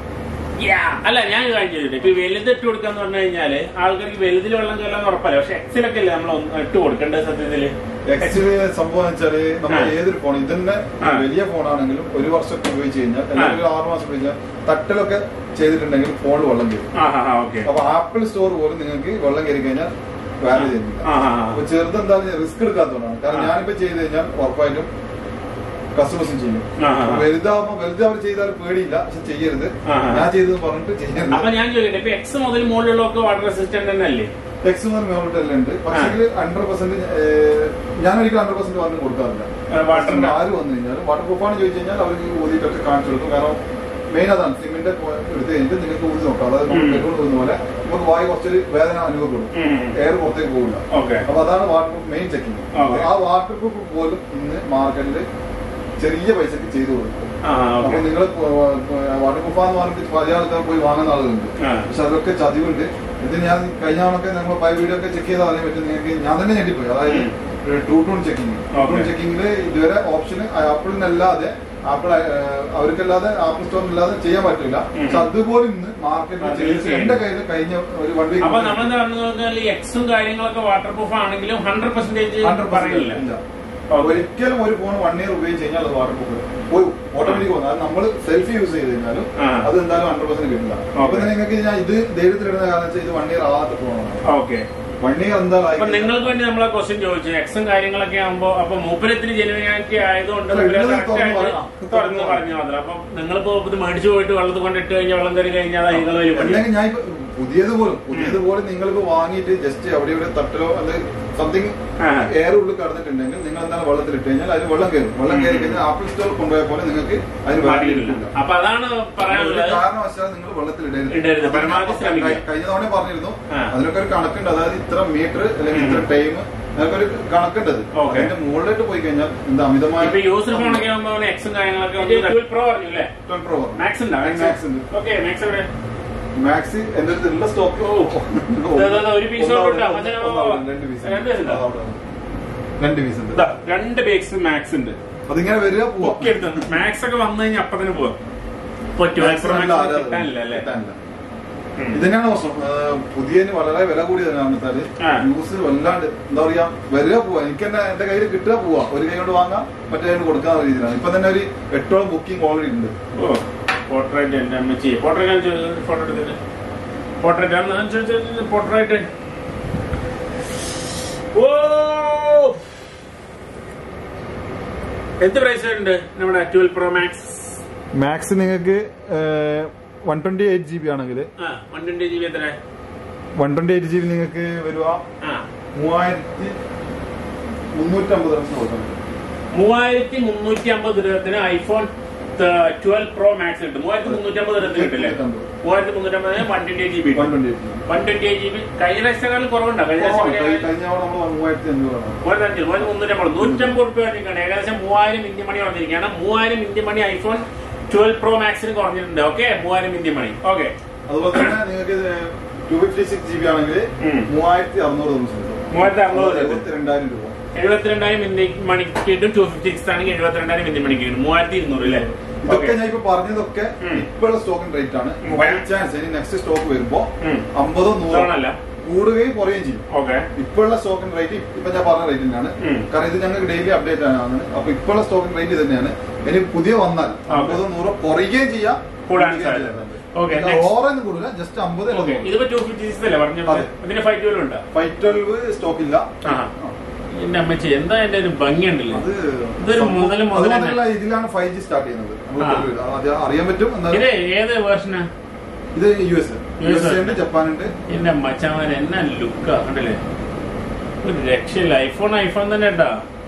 അല്ല ഞാൻ ഒരു കാര്യം ചെയ്തിട്ട് ഇപ്പൊ ഈ വലുത് ഇട്ട് കൊടുക്കാന്ന് പറഞ്ഞു കഴിഞ്ഞാല് ആൾക്കാർക്ക് വലുതിൽ വെള്ളം ചെല്ലാൻ ഉറപ്പല്ല പക്ഷെ എക്സിലൊക്കെ അല്ലേ നമ്മൾ ഒന്ന് ഇട്ട് കൊടുക്കേണ്ടത് സത്യത്തില് എക്സില് സംഭവം വെച്ചാല് നമ്മൾ ആ. ഏതൊരു ഫോൺ ഇതന്നെ ആ. വലിയ ഫോണാണെങ്കിലും ഒരു വർഷം ഉപയോഗിച്ച് കഴിഞ്ഞാൽ അല്ലെങ്കിൽ ഒരു ആറ് മാസം ഉപയോഗിച്ചാൽ തട്ടലൊക്കെ ചെയ്തിട്ടുണ്ടെങ്കിൽ ഫോണിൽ വെള്ളം കയറും ആ ഹാ ഓക്കെ അപ്പൊ ആപ്പിൾ സ്റ്റോർ പോലും നിങ്ങൾക്ക് വെള്ളം കയറി കഴിഞ്ഞാൽ വാല്യൂ ചെയ്യുന്നില്ല ആ ഹാ അപ്പൊ ചെറുത് എന്തായാലും റിസ്ക് എടുക്കാത്തതുകൊണ്ടാണ് കാരണം ആ. ഞാനിപ്പോ ചെയ്ത് കഴിഞ്ഞാൽ ഉറപ്പായിട്ടും കസ്റ്റമേഴ്സും ചെയ്യും ആ, ആ, ആ. വലുതാവുമ്പോ വലുത് അവർ ചെയ്താൽ പേടിയില്ല പക്ഷെ ചെയ്യരുത് ആ, ആ. ഞാൻ ചെയ്തെന്ന് പറഞ്ഞിട്ട് ചെയ്യരുത് അപ്പൊ ഞാൻ ചോദിക്കട്ടെ ഇപ്പൊ എക്സ് മുതൽ മുകളിലുള്ളതൊക്കെ വാട്ടർ റെസിസ്റ്റന്റ് തന്നെ അല്ലേ ടെക്സ് മുതൽ മേലോട്ട് എല്ലാം ഉണ്ട് പക്ഷേ ഹൺഡ്രഡ് പെർസെന്റ് ഞാൻ ഒരിക്കലും ഹൺഡ്രഡ് പെർസെന്റ് പറഞ്ഞു കൊടുക്കാറില്ല ആ, വാട്ടറിന്റെ. ആര് വന്നു കഴിഞ്ഞാൽ വാട്ടർ പ്രൂഫാണ് ചോദിച്ചു കഴിഞ്ഞാൽ അവർക്ക് ഊതിയിട്ടൊക്കെ കാണിച്ചു കൊടുക്കും കാരണം മെയിൻ അതാണ് സിമിന്റെ എടുത്ത് കഴിഞ്ഞിട്ട് നിങ്ങൾക്ക് ഊതി നോക്കാം അതായത് നമ്മൾ ഉം. പെട്രോൾ ഊതുന്ന പോലെ നമുക്ക് വായു കുറച്ചൊരു വേദന അനുഭവപ്പെടും ഉം. എയർ പുറത്തേക്ക് പോകില്ല ഓക്കെ അപ്പൊ അതാണ് waterproof main checking Okay. ആ വാട്ടർ പ്രൂഫ് പോലും ഇന്ന് മാർക്കറ്റിൽ ചെറിയ പൈസക്ക് ചെയ്തു കൊടുക്കും ആ അപ്പൊ ഓക്കെ നിങ്ങൾ വാട്ടർ പ്രൂഫാന്ന് പറഞ്ഞിട്ട് പല ആൾക്കാർ പോയി വാങ്ങുന്ന ആളുകളുണ്ട് ആ. പക്ഷെ അതൊക്കെ ചതിവുണ്ട് ഇത് ഞാൻ കഴിഞ്ഞ തവണക്കെ നമ്മൾ പല വീഡിയോ ഒക്കെ ചെക്ക് ചെയ്താൽ അറിയാൻ പറ്റും നിങ്ങൾക്ക് ഞാൻ തന്നെ ഞെട്ടിപ്പോയി അതായത് true tone checking true tone Okay. ചെക്കിങ്ങിൽ ഇതുവരെ ഓപ്ഷൻ ആപ്പിളിനല്ലാതെ ആപ്പിൾ അവർക്കല്ലാതെ ആപ്പിൾ സ്റ്റോറിനല്ലാതെ ചെയ്യാൻ പറ്റില്ല ഉം. പക്ഷെ അതുപോലും ഇന്ന് മാർക്കറ്റിൽ അത് ചെയ്ത് ചെയ്യുന്നുണ്ട്. എന്റെ കയ്യിൽ കഴിഞ്ഞ ഒരു വൺ വീക്ക് അപ്പൊ നമ്മളെന്താ പറഞ്ഞു പറഞ്ഞാൽ എക്സും കാര്യങ്ങളൊക്കെ വാട്ടർ പ്രൂഫ് ആണെങ്കിലും ഹൺഡ്രഡ് പെർസെന്റേജ് പറയില്ല ഇല്ല Okay. ഒരിക്കലും ഒരു ഫോൺ വൺ ഇയർ ഉപയോഗിച്ച് കഴിഞ്ഞാൽ അത് വാട്ടർ പ്രൂഫ് പോയി ഓട്ടോമാറ്റിക് പോകുന്നത് അത് നമ്മൾ സെൽഫി യൂസ് ചെയ്ത് കഴിഞ്ഞാലും ആ. അത് എന്തായാലും ഹൺഡ്രഡ് പെർസെന്റ് കിട്ടില്ല അപ്പൊ തന്നെ നിങ്ങൾക്ക് ഞാൻ ഇത് ധൈര്യത്തിലിടുന്ന കാരണം വെച്ചാൽ ഇത് വൺ ഇയർ ആവാത്ത ഫോണാണ് ഓക്കെ വൺ ഇയർ എന്തായാലും അപ്പൊ ആയി നിങ്ങൾക്ക് വേണ്ടി നമ്മളെ ക്വസ്റ്റ്യൻ ചോദിച്ചു എക്സും കാര്യങ്ങളൊക്കെ ആകുമ്പോ അപ്പൊ മൂപ്പരത്തിന് ജെനുവിനാലിറ്റി ആയതുകൊണ്ട് അല്ല, മൂപ്പര് ഉള്ളത് correct തുറന്ന് ആയിട്ട് പറയാം. തുറന്ന് പറഞ്ഞു മാത്രം അപ്പൊ നിങ്ങളിപ്പോ ഇത് മേടിച്ചു പോയിട്ട് വെള്ളത്തിൽ കൊണ്ട് ഇട്ട് കഴിഞ്ഞാൽ വെള്ളം കയറി കഴിഞ്ഞാൽ അത് നിങ്ങൾ വലിയ പണി അല്ലെങ്കിൽ ഞാൻ ഇപ്പൊ പുതിയത് പോലും പുതിയത് പോലും നിങ്ങൾക്ക് വാങ്ങിയിട്ട് ജസ്റ്റ് അവിടെ ഇവിടെ തട്ടലോ അല്ലെങ്കിൽ സംതിങ് ആ. എയർ ഉള്ളിൽ കടന്നിട്ടുണ്ടെങ്കിൽ നിങ്ങൾ എന്താണ് വെള്ളത്തിൽ ഇട്ട് കഴിഞ്ഞാൽ അതിന് വെള്ളം കയറും വെള്ളം കയറി കഴിഞ്ഞാൽ ആപ്പിൾ സ്റ്റോർ കൊണ്ടുപോയ പോലെ നിങ്ങൾക്ക് അതിന് വാല്യൂ മാറിയിട്ടില്ല കിട്ടില്ല അപ്പൊ അതാണ് ഒരു പറയാനുള്ളത് കാരണവശാൽ നിങ്ങൾ വെള്ളത്തിൽ ഇടരുത്. ഇടരുത് പരമാവധി ശ്രമിക്കുക. കഴി- കഴിഞ്ഞ തവണ പറഞ്ഞിരുന്നു ആ. അതിനൊക്കെ ഒരു കണക്കുണ്ട് അതായത് ഇത്ര മീറ്റർ അല്ലെങ്കിൽ ഇത്ര ടൈം അതിനൊക്കെ ഒരു കണക്കുണ്ടത് Okay. അതിന്റെ മുകളിലോട്ട് പോയി കഴിഞ്ഞാൽ എന്താ അമിതമായ ഇപ്പൊ യൂസർ ഫോണൊക്കെ ആകുമ്പോ എക്സും കാര്യങ്ങളൊക്കെ പ്രോ പറഞ്ഞു അല്ലേ മാക്സ് ഉണ്ടോ മാക്സ് ഉണ്ട് ഓക്കെ മാക്സ് എവിടെ മാക്സ് എന്റെ അടുത്ത് ഉള്ള സ്റ്റോക്ക് ദാ, ദാ, ദാ, ഒരു piece കൂടെ കൊടുത്താ. മച്ചാനെ, രണ്ട് പീസ് രണ്ട് piece ഉണ്ടോ? രണ്ട് പീസ് ഉണ്ട് ഇതാ, രണ്ട് ബേക്സ് മാക്സ് ഉണ്ട് അതിങ്ങനെ വരിക പോവാ ഒക്കെ എടുത്തു മാക്സ് ഒക്കെ വന്നു കഴിഞ്ഞാൽ അപ്പൊ തന്നെ പോവാം ഇപ്പൊ ട്വൽവ് പ്രോ നല്ല മാക്സ് ആരാധന. കിട്ടാനില്ല അല്ലേ കിട്ടാനില്ല. ഉം. ഇതന്നെയാണ് പ്രശ്നം ആ, പുതിയതിന് വളരെ വില കൂടിയതാണ് വെച്ചാല് ആ. യൂസ് വല്ലാണ്ട് എന്താ പറയാ വരിക പോവാ എനിക്ക് തന്നെ എന്റെ കയ്യിൽ കിട്ടുക പോവാ ഒരു കൈ കൊണ്ട് വാങ്ങാം മറ്റേ കൈ കൊണ്ട് കൊടുക്കാന്ന രീതിയിലാണ് ഇപ്പൊ തന്നെ ഒരു എട്ടോളം ബുക്കിംഗ് ഓൾറെഡി ഉണ്ട് ഓ പോർട്രേറ്റ് എന്റെ അമ്മച്ചി പോർട്രേറ്റ് ഫോട്ടോ എടുത്തിട്ട് പോർട്രേറ്റ് ആണ് പോർട്രേറ്റ് ഓ എന്ത് പ്രൈസ് ഉണ്ട് നമ്മുടെ ട്വൽവ് പ്രോ മാക്സ് മാക്സ് നിങ്ങൾക്ക് one twenty eight G B ആണെങ്കിൽ ആ വൺ ട്വന്റി ജി ബി എത്ര one twenty eight G B നിങ്ങൾക്ക് വരിക ആ മൂവായിരത്തി മുന്നൂറ്റമ്പത് റൺസ് കൊടുക്കണം മൂവായിരത്തി മുന്നൂറ്റി അമ്പത് രൂപത്തിന് ഐഫോൺ ട്വൽവ് പ്രോ മാക്സ് കിട്ടും മൂവായിരത്തി മുന്നൂറ്റി അമ്പത് രൂപത്തിന് കിട്ടില്ലേ മൂവായിരത്തി മുന്നൂറ്റി അമ്പത് one twenty eight G B one twenty eight one twenty eight G B കഴിഞ്ഞ പ്രാവശ്യത്തെക്കാളും കുറവുണ്ടോ കഴിഞ്ഞ പ്രാവശ്യം കഴിഞ്ഞ തവണ നമ്മൾ മൂവായിരത്തി അഞ്ഞൂറാണ് മൂവായിരത്തി അഞ്ച് മൂവായിരത്തി മുന്നൂറ്റമ്പത് നൂറ്റമ്പത് റുപ്യ വന്നിരിക്കുകയാണ് ഏകദേശം മൂവായിരം ഇന്ത്യൻ മണി വന്നിരിക്കുകയാണ് മൂവായിരം Indian money iPhone twelve pro മാക്സിന് കുറഞ്ഞിട്ടുണ്ട് ഓക്കെ മൂവായിരം ഇന്ത്യൻ മണി ഓക്കെ അതുപോലെ തന്നെ നിങ്ങൾക്ക് two fifty six G B ആണെങ്കിൽ ഉം. മൂവായിരത്തി അറുന്നൂറ് ദിവസം മൂവായിരത്തി അറുന്നൂറ് രൂപ. എഴുപത്തിരണ്ടായിരം രൂപ എഴുപത്തിരണ്ടായിരം ഇന്ത്യൻ മണിക്ക് കിട്ടും ടു ഫിഫ്റ്റി സിക്സ് ആണെങ്കിൽ എഴുപത്തിരണ്ടായിരം ഇന്ത്യൻ മണിക്ക് കിട്ടും മൂവായിരത്തി ഇരുന്നൂറ് അല്ലേ ഇതൊക്കെ ഞാൻ ഇപ്പൊ പറഞ്ഞതൊക്കെ ഉം. ഇപ്പോഴുള്ള സ്റ്റോക്കിൻ റേറ്റ് ആണ് ഉം. ബൈ ചാൻസ് ഇനി നെക്സ്റ്റ് സ്റ്റോക്ക് വരുമ്പോ ഉം. അമ്പതോ നൂറോ ഇത്തവണ കൂടുകയും കുറയുകയും ചെയ്യും ഓക്കെ ഇപ്പോഴുള്ള സ്റ്റോക്കിൻ റേറ്റ് ഇപ്പൊ ഞാൻ പറഞ്ഞ റേറ്റ് തന്നെയാണ് ഉം. കാരണം ഇത് ഞങ്ങൾക്ക് ഡെയിലി അപ്ഡേറ്റ് ആണ് അപ്പൊ ഇപ്പോഴുള്ള സ്റ്റോക്കിൻ റേറ്റ് ഇത് തന്നെയാണ് ഇനി പുതിയ വന്നാൽ അമ്പതോ നൂറോ കുറയുകയും ചെയ്യാം കൂടാൻ കൂടുകയും സാധ്യത. ചെയ്യാം. Okay, ഇത് next. ഓറൊന്നും കൂടില്ല ജസ്റ്റ് അമ്പത് ഓക്കെ ഇതിപ്പോ ടു ഫിഫ്റ്റി സിക്സ് അല്ലേ പറഞ്ഞത് അതെ. ഇതിന് ഫൈവ് ട്വൽവ് ഉണ്ട് ഫൈവ് ട്വൽവ് സ്റ്റോക്ക് ഇല്ല ആ എന്റെ അമ്മച്ചി എന്താ എന്റെ ഒരു ഭംഗിയുണ്ടല്ലോ അത് ഇതൊരു സംഭവം- മുതല് അത് മുതല് മാത്രമല്ല ഇതിലാണ് ഫൈവ് ജി സ്റ്റാർട്ട് ചെയ്യുന്നത് നമുക്ക് ആ. തെളിവില്ല. അത് അറിയാൻ പറ്റും എന്നാലും ഇത് ഏത് വേർഷനാ ഇത് യു എസ് യു എസ് ഉണ്ട് ജപ്പാൻ ഉണ്ട് എന്റെ മച്ചാമൻ എന്നാ ലുക്കാ കണ്ടില്ലേ ഒരു രക്ഷയില്ല ഐഫോൺ ഐഫോൺ തന്നെ കേട്ടാ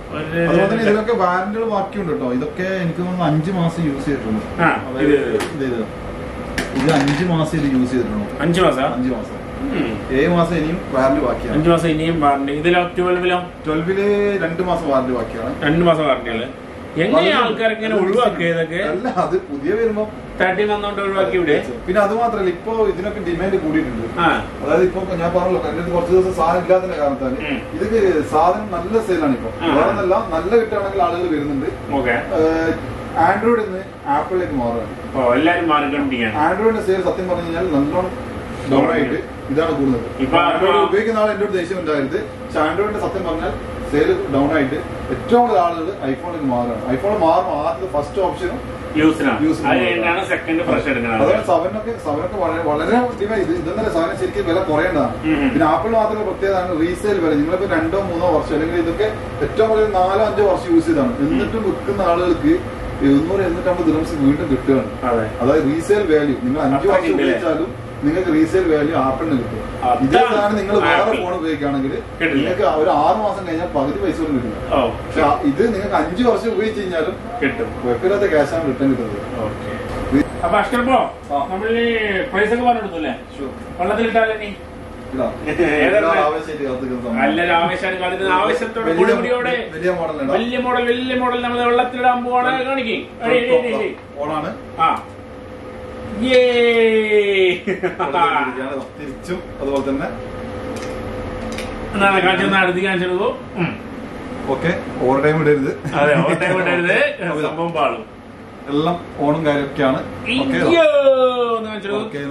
ഒരു- അതുപോലെ തന്നെ ഇതിലൊക്കെ വാറന്റികൾ ബാക്കിയുണ്ട് കേട്ടോ ഇതൊക്കെ എനിക്ക് തോന്നുന്നു അഞ്ച് മാസം യൂസ് ചെയ്തിട്ടുള്ളൂ ആ, അതായത് ഇത്- ഇത് ഇത്. ഇത് അഞ്ച് മാസം ഇത് യൂസ് ചെയ്തിട്ടുള്ളൂ അഞ്ചു മാസം അഞ്ച് മാസം ഏഴ് മാസം ഇനിയും വാറന്റി ബാക്കിയാണ് അഞ്ചു മാസം ഇനിയും വാറണ്ടി ഇതിലോ ട്വൽവിലോ ട്വൽവില് രണ്ട് മാസം വാറന്റി ബാക്കിയാണ് രണ്ടു മാസം വാറണ്ടികള് എങ്ങനെയാ ആൾക്കാർ ഇങ്ങനെ ഒഴിവാക്കിയതൊക്കെ അല്ല അത് പുതിയ വരുമ്പോ തേർട്ടി വന്നോണ്ട് ഒഴിവാക്കി ഇവിടെ പിന്നെ അത് മാത്രല്ല ഇപ്പൊ ഇതിനൊക്കെ ഡിമാൻഡ് കൂടിയിട്ടുണ്ട് ആ അതായത് ഇപ്പൊ ഞാൻ പറഞ്ഞല്ലോ എന്റെ അടുത്ത് കുറച്ച് ദിവസം സാധനം ഇല്ലാത്തതിന്റെ കാരണത്താല് ഉം. ഇതൊക്കെ സാധനം നല്ല സെയിലാണ് ഇപ്പൊ ആ. വേറൊന്നല്ല നല്ല കിട്ടുകയാണെങ്കിൽ ആളുകൾ വരുന്നുണ്ട് ഓക്കെ ആൻഡ്രോയിഡിൽ നിന്ന് ആപ്പിളിലേക്ക് മാറുകയാണ് ഓ എല്ലാരും മാറിക്കൊണ്ടിരിക്കുകയാണ് ആൻഡ്രോയിഡിന്റെ സെയിൽ സത്യം പറഞ്ഞു കഴിഞ്ഞാൽ നല്ലോണം ഡൗൺ ആയിട്ട് ഇതാണ് കൂടുതൽ ഇപ്പൊ ആൻഡ്രോയിഡ് ഉപയോഗിക്കുന്ന ആൾ എന്നോട് ദേഷ്യം ഉണ്ടായത് പക്ഷെ ആൻഡ്രോയിഡിന്റെ സത്യം പറഞ്ഞാൽ സെയിൽ ഡൗൺ ആയിട്ട് ഏറ്റവും കൂടുതൽ ആളുകൾ ഐഫോണിലേക്ക് മാറുകയാണ് ഐഫോൺ മാറുമ്പോൾ ആദ്യത്തെ ഫസ്റ്റ് ഓപ്ഷനും യൂസിനാണ് യൂസിന് അത് കഴിഞ്ഞാണ് സെക്കൻഡ് ഫ്രഷ് എടുക്കുന്നത് അതുപോലെ സെവനൊക്കെ സെവനൊക്കെ വളരെ വളരെ ഡിമാൻഡ് ഇത് ഇതെന്നല്ല സാധനം ശരിക്കും വില കുറയേണ്ടതാണ് ഉം. പിന്നെ ആപ്പിൾ മാത്രമേ പ്രത്യേകതാണ് റീസെയിൽ വില നിങ്ങളിപ്പോ രണ്ടോ മൂന്നോ വർഷം അല്ലെങ്കിൽ ഇതൊക്കെ ഏറ്റവും കൂടുതൽ നാലോ അഞ്ചോ വർഷം യൂസ് ചെയ്താണ് എന്നിട്ടും വിൽക്കുന്ന ആളുകൾക്ക് എഴുന്നൂറ് എഴുന്നൂറ്റമ്പത് ദിനംസ് വീണ്ടും കിട്ടുകയാണ് അതെ അതായത് റീസെയിൽ വാല്യൂ നിങ്ങൾ അഞ്ചു അത്രയ്ക്ക് വർഷം ഉണ്ട് അല്ലേ? ഉപയോഗിച്ചാലും നിങ്ങൾക്ക് റീസെയിൽ വാല്യൂ ആപ്പിളിന് കിട്ടും അതാണ് ഇതേ സാധനം നിങ്ങൾ വേറെ ആപ്പിൾ. ഫോൺ ഉപയോഗിക്കുകയാണെങ്കിൽ കിട്ടില്ല. നിങ്ങൾക്ക് ഒരു ആറ് മാസം കഴിഞ്ഞാൽ പകുതി പൈസ പോലും കിട്ടില്ല ഓ പക്ഷെ ആ- ഇത് നിങ്ങൾക്ക് അഞ്ചു വർഷം ഉപയോഗിച്ച് കഴിഞ്ഞാലും കിട്ടും കുഴപ്പമില്ലാത്ത ക്യാഷാണ് റിട്ടേൺ കിട്ടുന്നത് ഓക്കെ അപ്പൊ അഷ്കർപ്പോ ആ. നമ്മള് പ്രൈസ് ഒക്കെ പറഞ്ഞെടുത്തല്ലേ Sure. വെള്ളത്തിലിട്ടാലേ നീ ഇതാ. ഏതാണ്? ഇതാ ആവശ്യമായിട്ട് കാത്തിരിക്കുന്ന സംഭവം. നല്ലൊരു ആവേശമാണ് കാണിക്കുന്നത് ആവേശത്തോടെ വലിയ കൂടിയോടെ വലിയ മോഡൽ വലിയ മോഡൽ വലിയ മോഡൽ നമ്മൾ വെള്ളത്തിലിടാൻ പോവാണ് കാണിക്കും ഓണാണ് ആ യേ തിരിച്ചും അതുപോലെ തന്നെ എന്നാണ് കാണിച്ചത് അടുത്ത് കാണിച്ചെടുക്കൂ ഓക്കെ ഓവർ ടൈം ഇടരുത് അതെ ഓട്ടം വിടരുത് സംഭവം പാളും എല്ലാം ഓണും കാര്യമൊക്കെയാണ് ഓക്കെ ഇയ്യോ എന്ന് കാണിച്ചെടുക്കൂ ഓക്കെ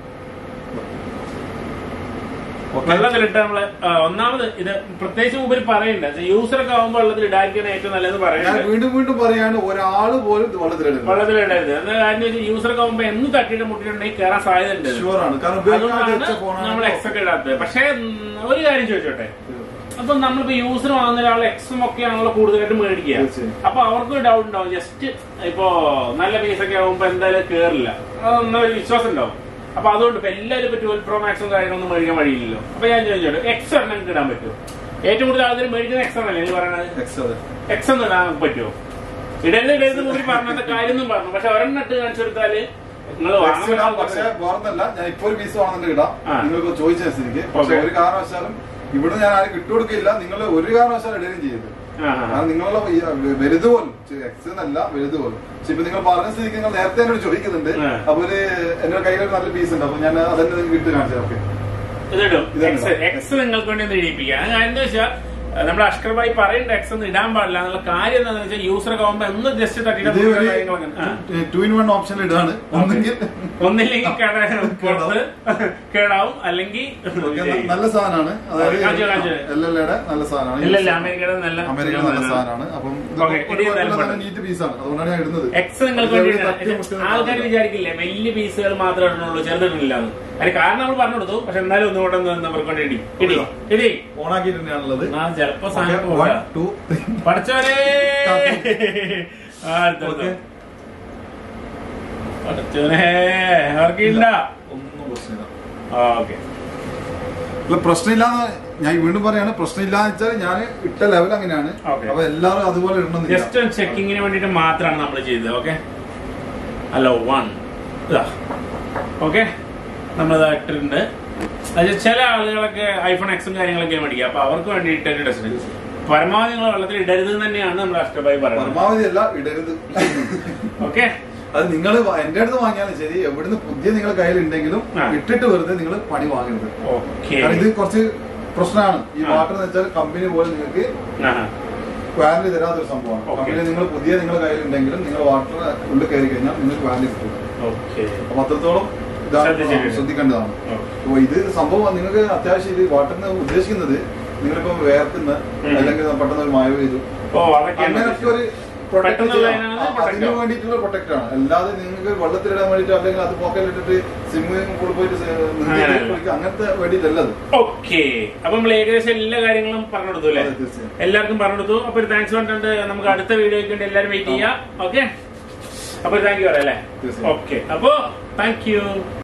വെള്ളത്തിലിട്ട് നമ്മള് ആ, ഒന്നാമത് ഇത് പ്രത്യേകിച്ച് മുമ്പിൽ പറയണ്ട യൂസറൊക്കെ ആവുമ്പോൾ വെള്ളത്തിൽ ഇടാതിരിക്കാൻ ഏറ്റവും നല്ലത് ഞാൻ പറയുന്നത് വീണ്ടും വീണ്ടും പറയാണ് ഒരാള് പോലും ഇത് വെള്ളത്തിലിടരുത് വെള്ളത്തിലിടരുത് എന്താ കാര്യം വെച്ചാൽ യൂസറൊക്കെ ആവുമ്പോൾ എന്ന് തട്ടിയിട്ട് മുട്ടിട്ടുണ്ടെങ്കിൽ കയറാൻ സാധ്യത ഉണ്ട് ഷുവറാണ് കാരണം ഉപയോഗിക്കാതെ അതുകൊണ്ടാണ് വെച്ച നമ്മൾ ഫോണാണ് എക്സ് ഒക്കെ ഇടാത്തത് പക്ഷേ ഉം, ഒരു കാര്യം ചോദിച്ചോട്ടെ അപ്പൊ നമ്മളിപ്പോ യൂസർ വാങ്ങുന്ന ഒരാൾ എക്സും ഒക്കെ ആണല്ലോ കൂടുതലായിട്ട് മേടിക്കുക തീർച്ചയായും. അപ്പൊ അവർക്ക് ഒരു ഡൗട്ട് ഉണ്ടാവും ജസ്റ്റ് ഇപ്പോ നല്ല പീസ് ഒക്കെ ആകുമ്പോ എന്തായാലും കേറില്ല ഒരു വിശ്വാസം ഉണ്ടാവും അപ്പൊ അതുകൊണ്ട് ഇപ്പൊ എല്ലാവരും ഇപ്പൊ ട്വൽവ് പ്രോ മാക്സും കാര്യങ്ങളൊന്നും മേടിക്കാൻ വഴിയില്ലല്ലോ അപ്പൊ ഞാൻ ചോദിച്ചോട്ടെ എക്സ് എണ്ണം നിങ്ങൾക്ക് ഇടാൻ പറ്റുമോ ഏറ്റവും കൂടുതൽ ആൾക്കാർ മേടിക്കുന്ന എക്സ് ആണല്ലേ നിങ്ങൾ പറയണത് എക്സ് അതെ എക്സ് ഒന്നും ഇടാൻ പറ്റുമോ ഇടരുത് ഇടരുത് കൂടി പറഞ്ഞ കാര്യം പറഞ്ഞു പക്ഷെ ഒരെണ്ണം ഇട്ട് കാണിച്ചു കൊടുത്താല് നിങ്ങൾ എക്സ് ഇടാം പക്ഷെ വേറൊന്നല്ല ഞാൻ ഇപ്പൊ ഒരു പീസ് വാങ്ങുന്നുണ്ട് ഇടാം ആ. നിങ്ങൾക്ക് ചോദിച്ച സ്ഥിതിക്ക് പക്ഷെ Okay. ഒരു കാരണവശാലും ഇവിടെ ഞാൻ ആരും വിട്ടുകൊടുക്കില്ല നിങ്ങൾ ഒരു കാരണവശാലും ഇടുകയും ചെയ്യരുത് കാരണം നിങ്ങളുടെ ഈ വലുത് പോലും എക്സ് എന്നല്ല വലുത് പോലും പക്ഷെ ഇപ്പൊ നിങ്ങൾ പറഞ്ഞ സ്ഥിതിക്ക് നിങ്ങൾ നേരത്തെ എന്നോട് ചോദിക്കുന്നുണ്ട് ആ. അപ്പൊ ഒരു എന്റെ കയ്യിൽ ഒരു നല്ല പീസ് ഉണ്ട് അപ്പൊ ഞാൻ അതന്നെ നിങ്ങൾക്ക് ഇട്ട് കാണിച്ചു ഓക്കെ ഇതിടും ഇതുണ്ടോ? എക്സ് എക്സ് നിങ്ങൾക്ക് വേണ്ടി ഒന്ന് ഇടിയിപ്പിക്കുക അത് കാര്യം എന്താ വെച്ചാൽ നമ്മുടെ അഷ്കർ ഭായി പറയേണ്ട എക്സ് ഒന്നും ഇടാൻ പാടില്ല എന്നുള്ള കാര്യം എന്താണെന്ന് വെച്ചാൽ യൂസർ ആകുമ്പോ ഒന്ന് ജസ്റ്റ് ഇത് തട്ടിയിട്ട് ഒരു കാര്യങ്ങളൊക്കെ ആ. ടു ഇൻ വൺ ഓപ്ഷൻ ഇടാണ് ഒന്നെങ്കിൽ ഒന്നില്ലെങ്കിൽ കേടാ- പുറത്ത് കേടാവും അല്ലെങ്കിൽ ഓക്കേ, ന- നല്ല സാധനമാണ് അതായത് കാണിച്ചു, കാണിച്ചു. എൽ എൽ എയുടെ നല്ല സാധനമാണ് ഇല്ലല്ല അമേരിക്കയുടെ നല്ല അമേരിക്കയുടെ നല്ല സാധനമാണ് അപ്പം ഇത് ഓക്കേ, ഒരു ഇനി എന്തായാലും നല്ല പോട്ടെ. നീറ്റ് പീസാണ് അതുകൊണ്ടാണ് ഞാൻ ഇടുന്നത് എക്സ് നിങ്ങൾക്ക് ഇത് വേണ്ടി ഒരു തട്ടി മുട്ടുന്ന ആൾക്കാർ വിചാരിക്കില്ലേ വലിയ പീസുകൾ മാത്രമേ ഇടുന്നുള്ളൂ ചെറുതിടില്ല എന്ന് അതിന് കാരണം നമ്മൾ പറഞ്ഞു കൊടുത്തു പക്ഷെ എന്നാലും ഒന്നുകൂടെ ഒന്ന് അവർക്ക് കൊണ്ട് ഇടി ഇടി ഇടി ഓണാക്കിയിട്ട് തന്നെയാണുള്ളത് ആ ചിലപ്പോ സാധനം വൺ പോകാം. ടു ത്രീ പഠിച്ചവരെ ആ, അടുത്ത, ഓക്കേ. അടുത്ത. പഠിച്ചവനെ അവർക്കില്ല ഒന്നും പ്രശ്നമില്ല ഓക്കെ ഇല്ല പ്രശ്നമില്ലാന്ന് ഞാൻ വീണ്ടും പറയാണ് പ്രശ്നമില്ലാന്ന് വെച്ചാൽ ഞാൻ ഇട്ട ലെവൽ അങ്ങനെയാണ് ഓക്കെ. അപ്പൊ എല്ലാവരും അതുപോലെ ഇടണമെന്നില്ല ജസ്റ്റ് ഒന്ന് ചെക്കിങ്ങിന് വേണ്ടിട്ട് മാത്രമാണ് നമ്മൾ ചെയ്തത് ഓക്കെ ഹലോ വൺ ഇതാ ഓക്കെ നമ്മളിതാ ഇട്ടിട്ടുണ്ട് അത് ചില ആളുകളൊക്കെ ഐഫോൺ എക്സും കാര്യങ്ങളൊക്കെ മേടിക്കുക അപ്പൊ അവർക്ക് വേണ്ടിയിട്ട് ഒരു ടെസ്റ്റ് പരമാവധി നിങ്ങൾ വെള്ളത്തിൽ ഇടരുത് എന്ന് തന്നെയാണ് നമ്മൾ അഷ്ടബായി പറയുന്നത് പരമാവധി അല്ല ഇടരുത് ഓക്കെ അത് നിങ്ങൾ എന്റെ അടുത്ത് വാങ്ങിയാലും ശരി എവിടുന്ന് പുതിയ നിങ്ങളുടെ കയ്യിൽ ഉണ്ടെങ്കിലും ആ. ഇട്ടിട്ട് വെറുതെ നിങ്ങൾ പണി വാങ്ങരുത് ഓക്കെ കാരണം ഇത് കുറച്ച് പ്രശ്നമാണ് ഈ വാട്ടർ എന്ന് വെച്ചാൽ കമ്പനി പോലും നിങ്ങൾക്ക് വാറന്റി തരാത്തൊരു സംഭവമാണ് Okay. കമ്പനി നിങ്ങൾ പുതിയ നിങ്ങളുടെ കയ്യിൽ ഉണ്ടെങ്കിലും നിങ്ങൾ വാട്ടർ ഉള്ളിൽ കയറി കഴിഞ്ഞാൽ നിങ്ങൾക്ക് വാറന്റി കിട്ടും ഓക്കെ അപ്പൊ അത്രത്തോളം ഇതാണ് ശ്രദ്ധിച്ചിട്ടുണ്ട്. ശ്രദ്ധിക്കേണ്ടതാണ് അപ്പൊ ഇത് സംഭവം നിങ്ങൾക്ക് അത്യാവശ്യം ഇത് വാട്ടറിന് ഉദ്ദേശിക്കുന്നത് നിങ്ങളിപ്പോ വേർക്കുന്ന ഉം. അല്ലെങ്കിൽ പെട്ടെന്ന് ഒരു മഴ പെയ്തു ഓ അതൊക്കെയാണ് അങ്ങനെയൊക്കെ ഒരു protect പെട്ടെന്നുള്ളതിനാണ് ചെയ്യാം. protect അതിന് ആവും. വേണ്ടിയിട്ടുള്ള പ്രൊട്ടക്ട് ആണ് അല്ലാതെ നിങ്ങൾക്ക് വെള്ളത്തിലിടാൻ വേണ്ടിയിട്ട് അല്ലെങ്കിൽ അത് പോക്കറ്റിലിട്ടിട്ട് സ്വിമ്മിങ് പൂളിൽ പോയിട്ട് സ- നീന്തി അങ്ങനെയല്ല. കുളിക്കുക. അങ്ങനത്തെ വേണ്ടിയിട്ടല്ല അത് ഓക്കെ അപ്പൊ നമ്മൾ ഏകദേശം എല്ലാ കാര്യങ്ങളും പറഞ്ഞു കൊടുത്തു അല്ലേ അതെ, തീർച്ചയായും. എല്ലാവർക്കും പറഞ്ഞു കൊടുത്തു അപ്പൊ ഒരു താങ്ക്സ് പറഞ്ഞിട്ടുണ്ട് നമുക്ക് അടുത്ത വീഡിയോയ്ക്ക് വേണ്ടി എല്ലാവരും വെയിറ്റ് ചെയ്യാം ഓക്കെ അപ്പൊ താങ്ക് യു പറയാം അല്ലേ തീർച്ചയായും. ഓക്കെ അപ്പോ താങ്ക് യു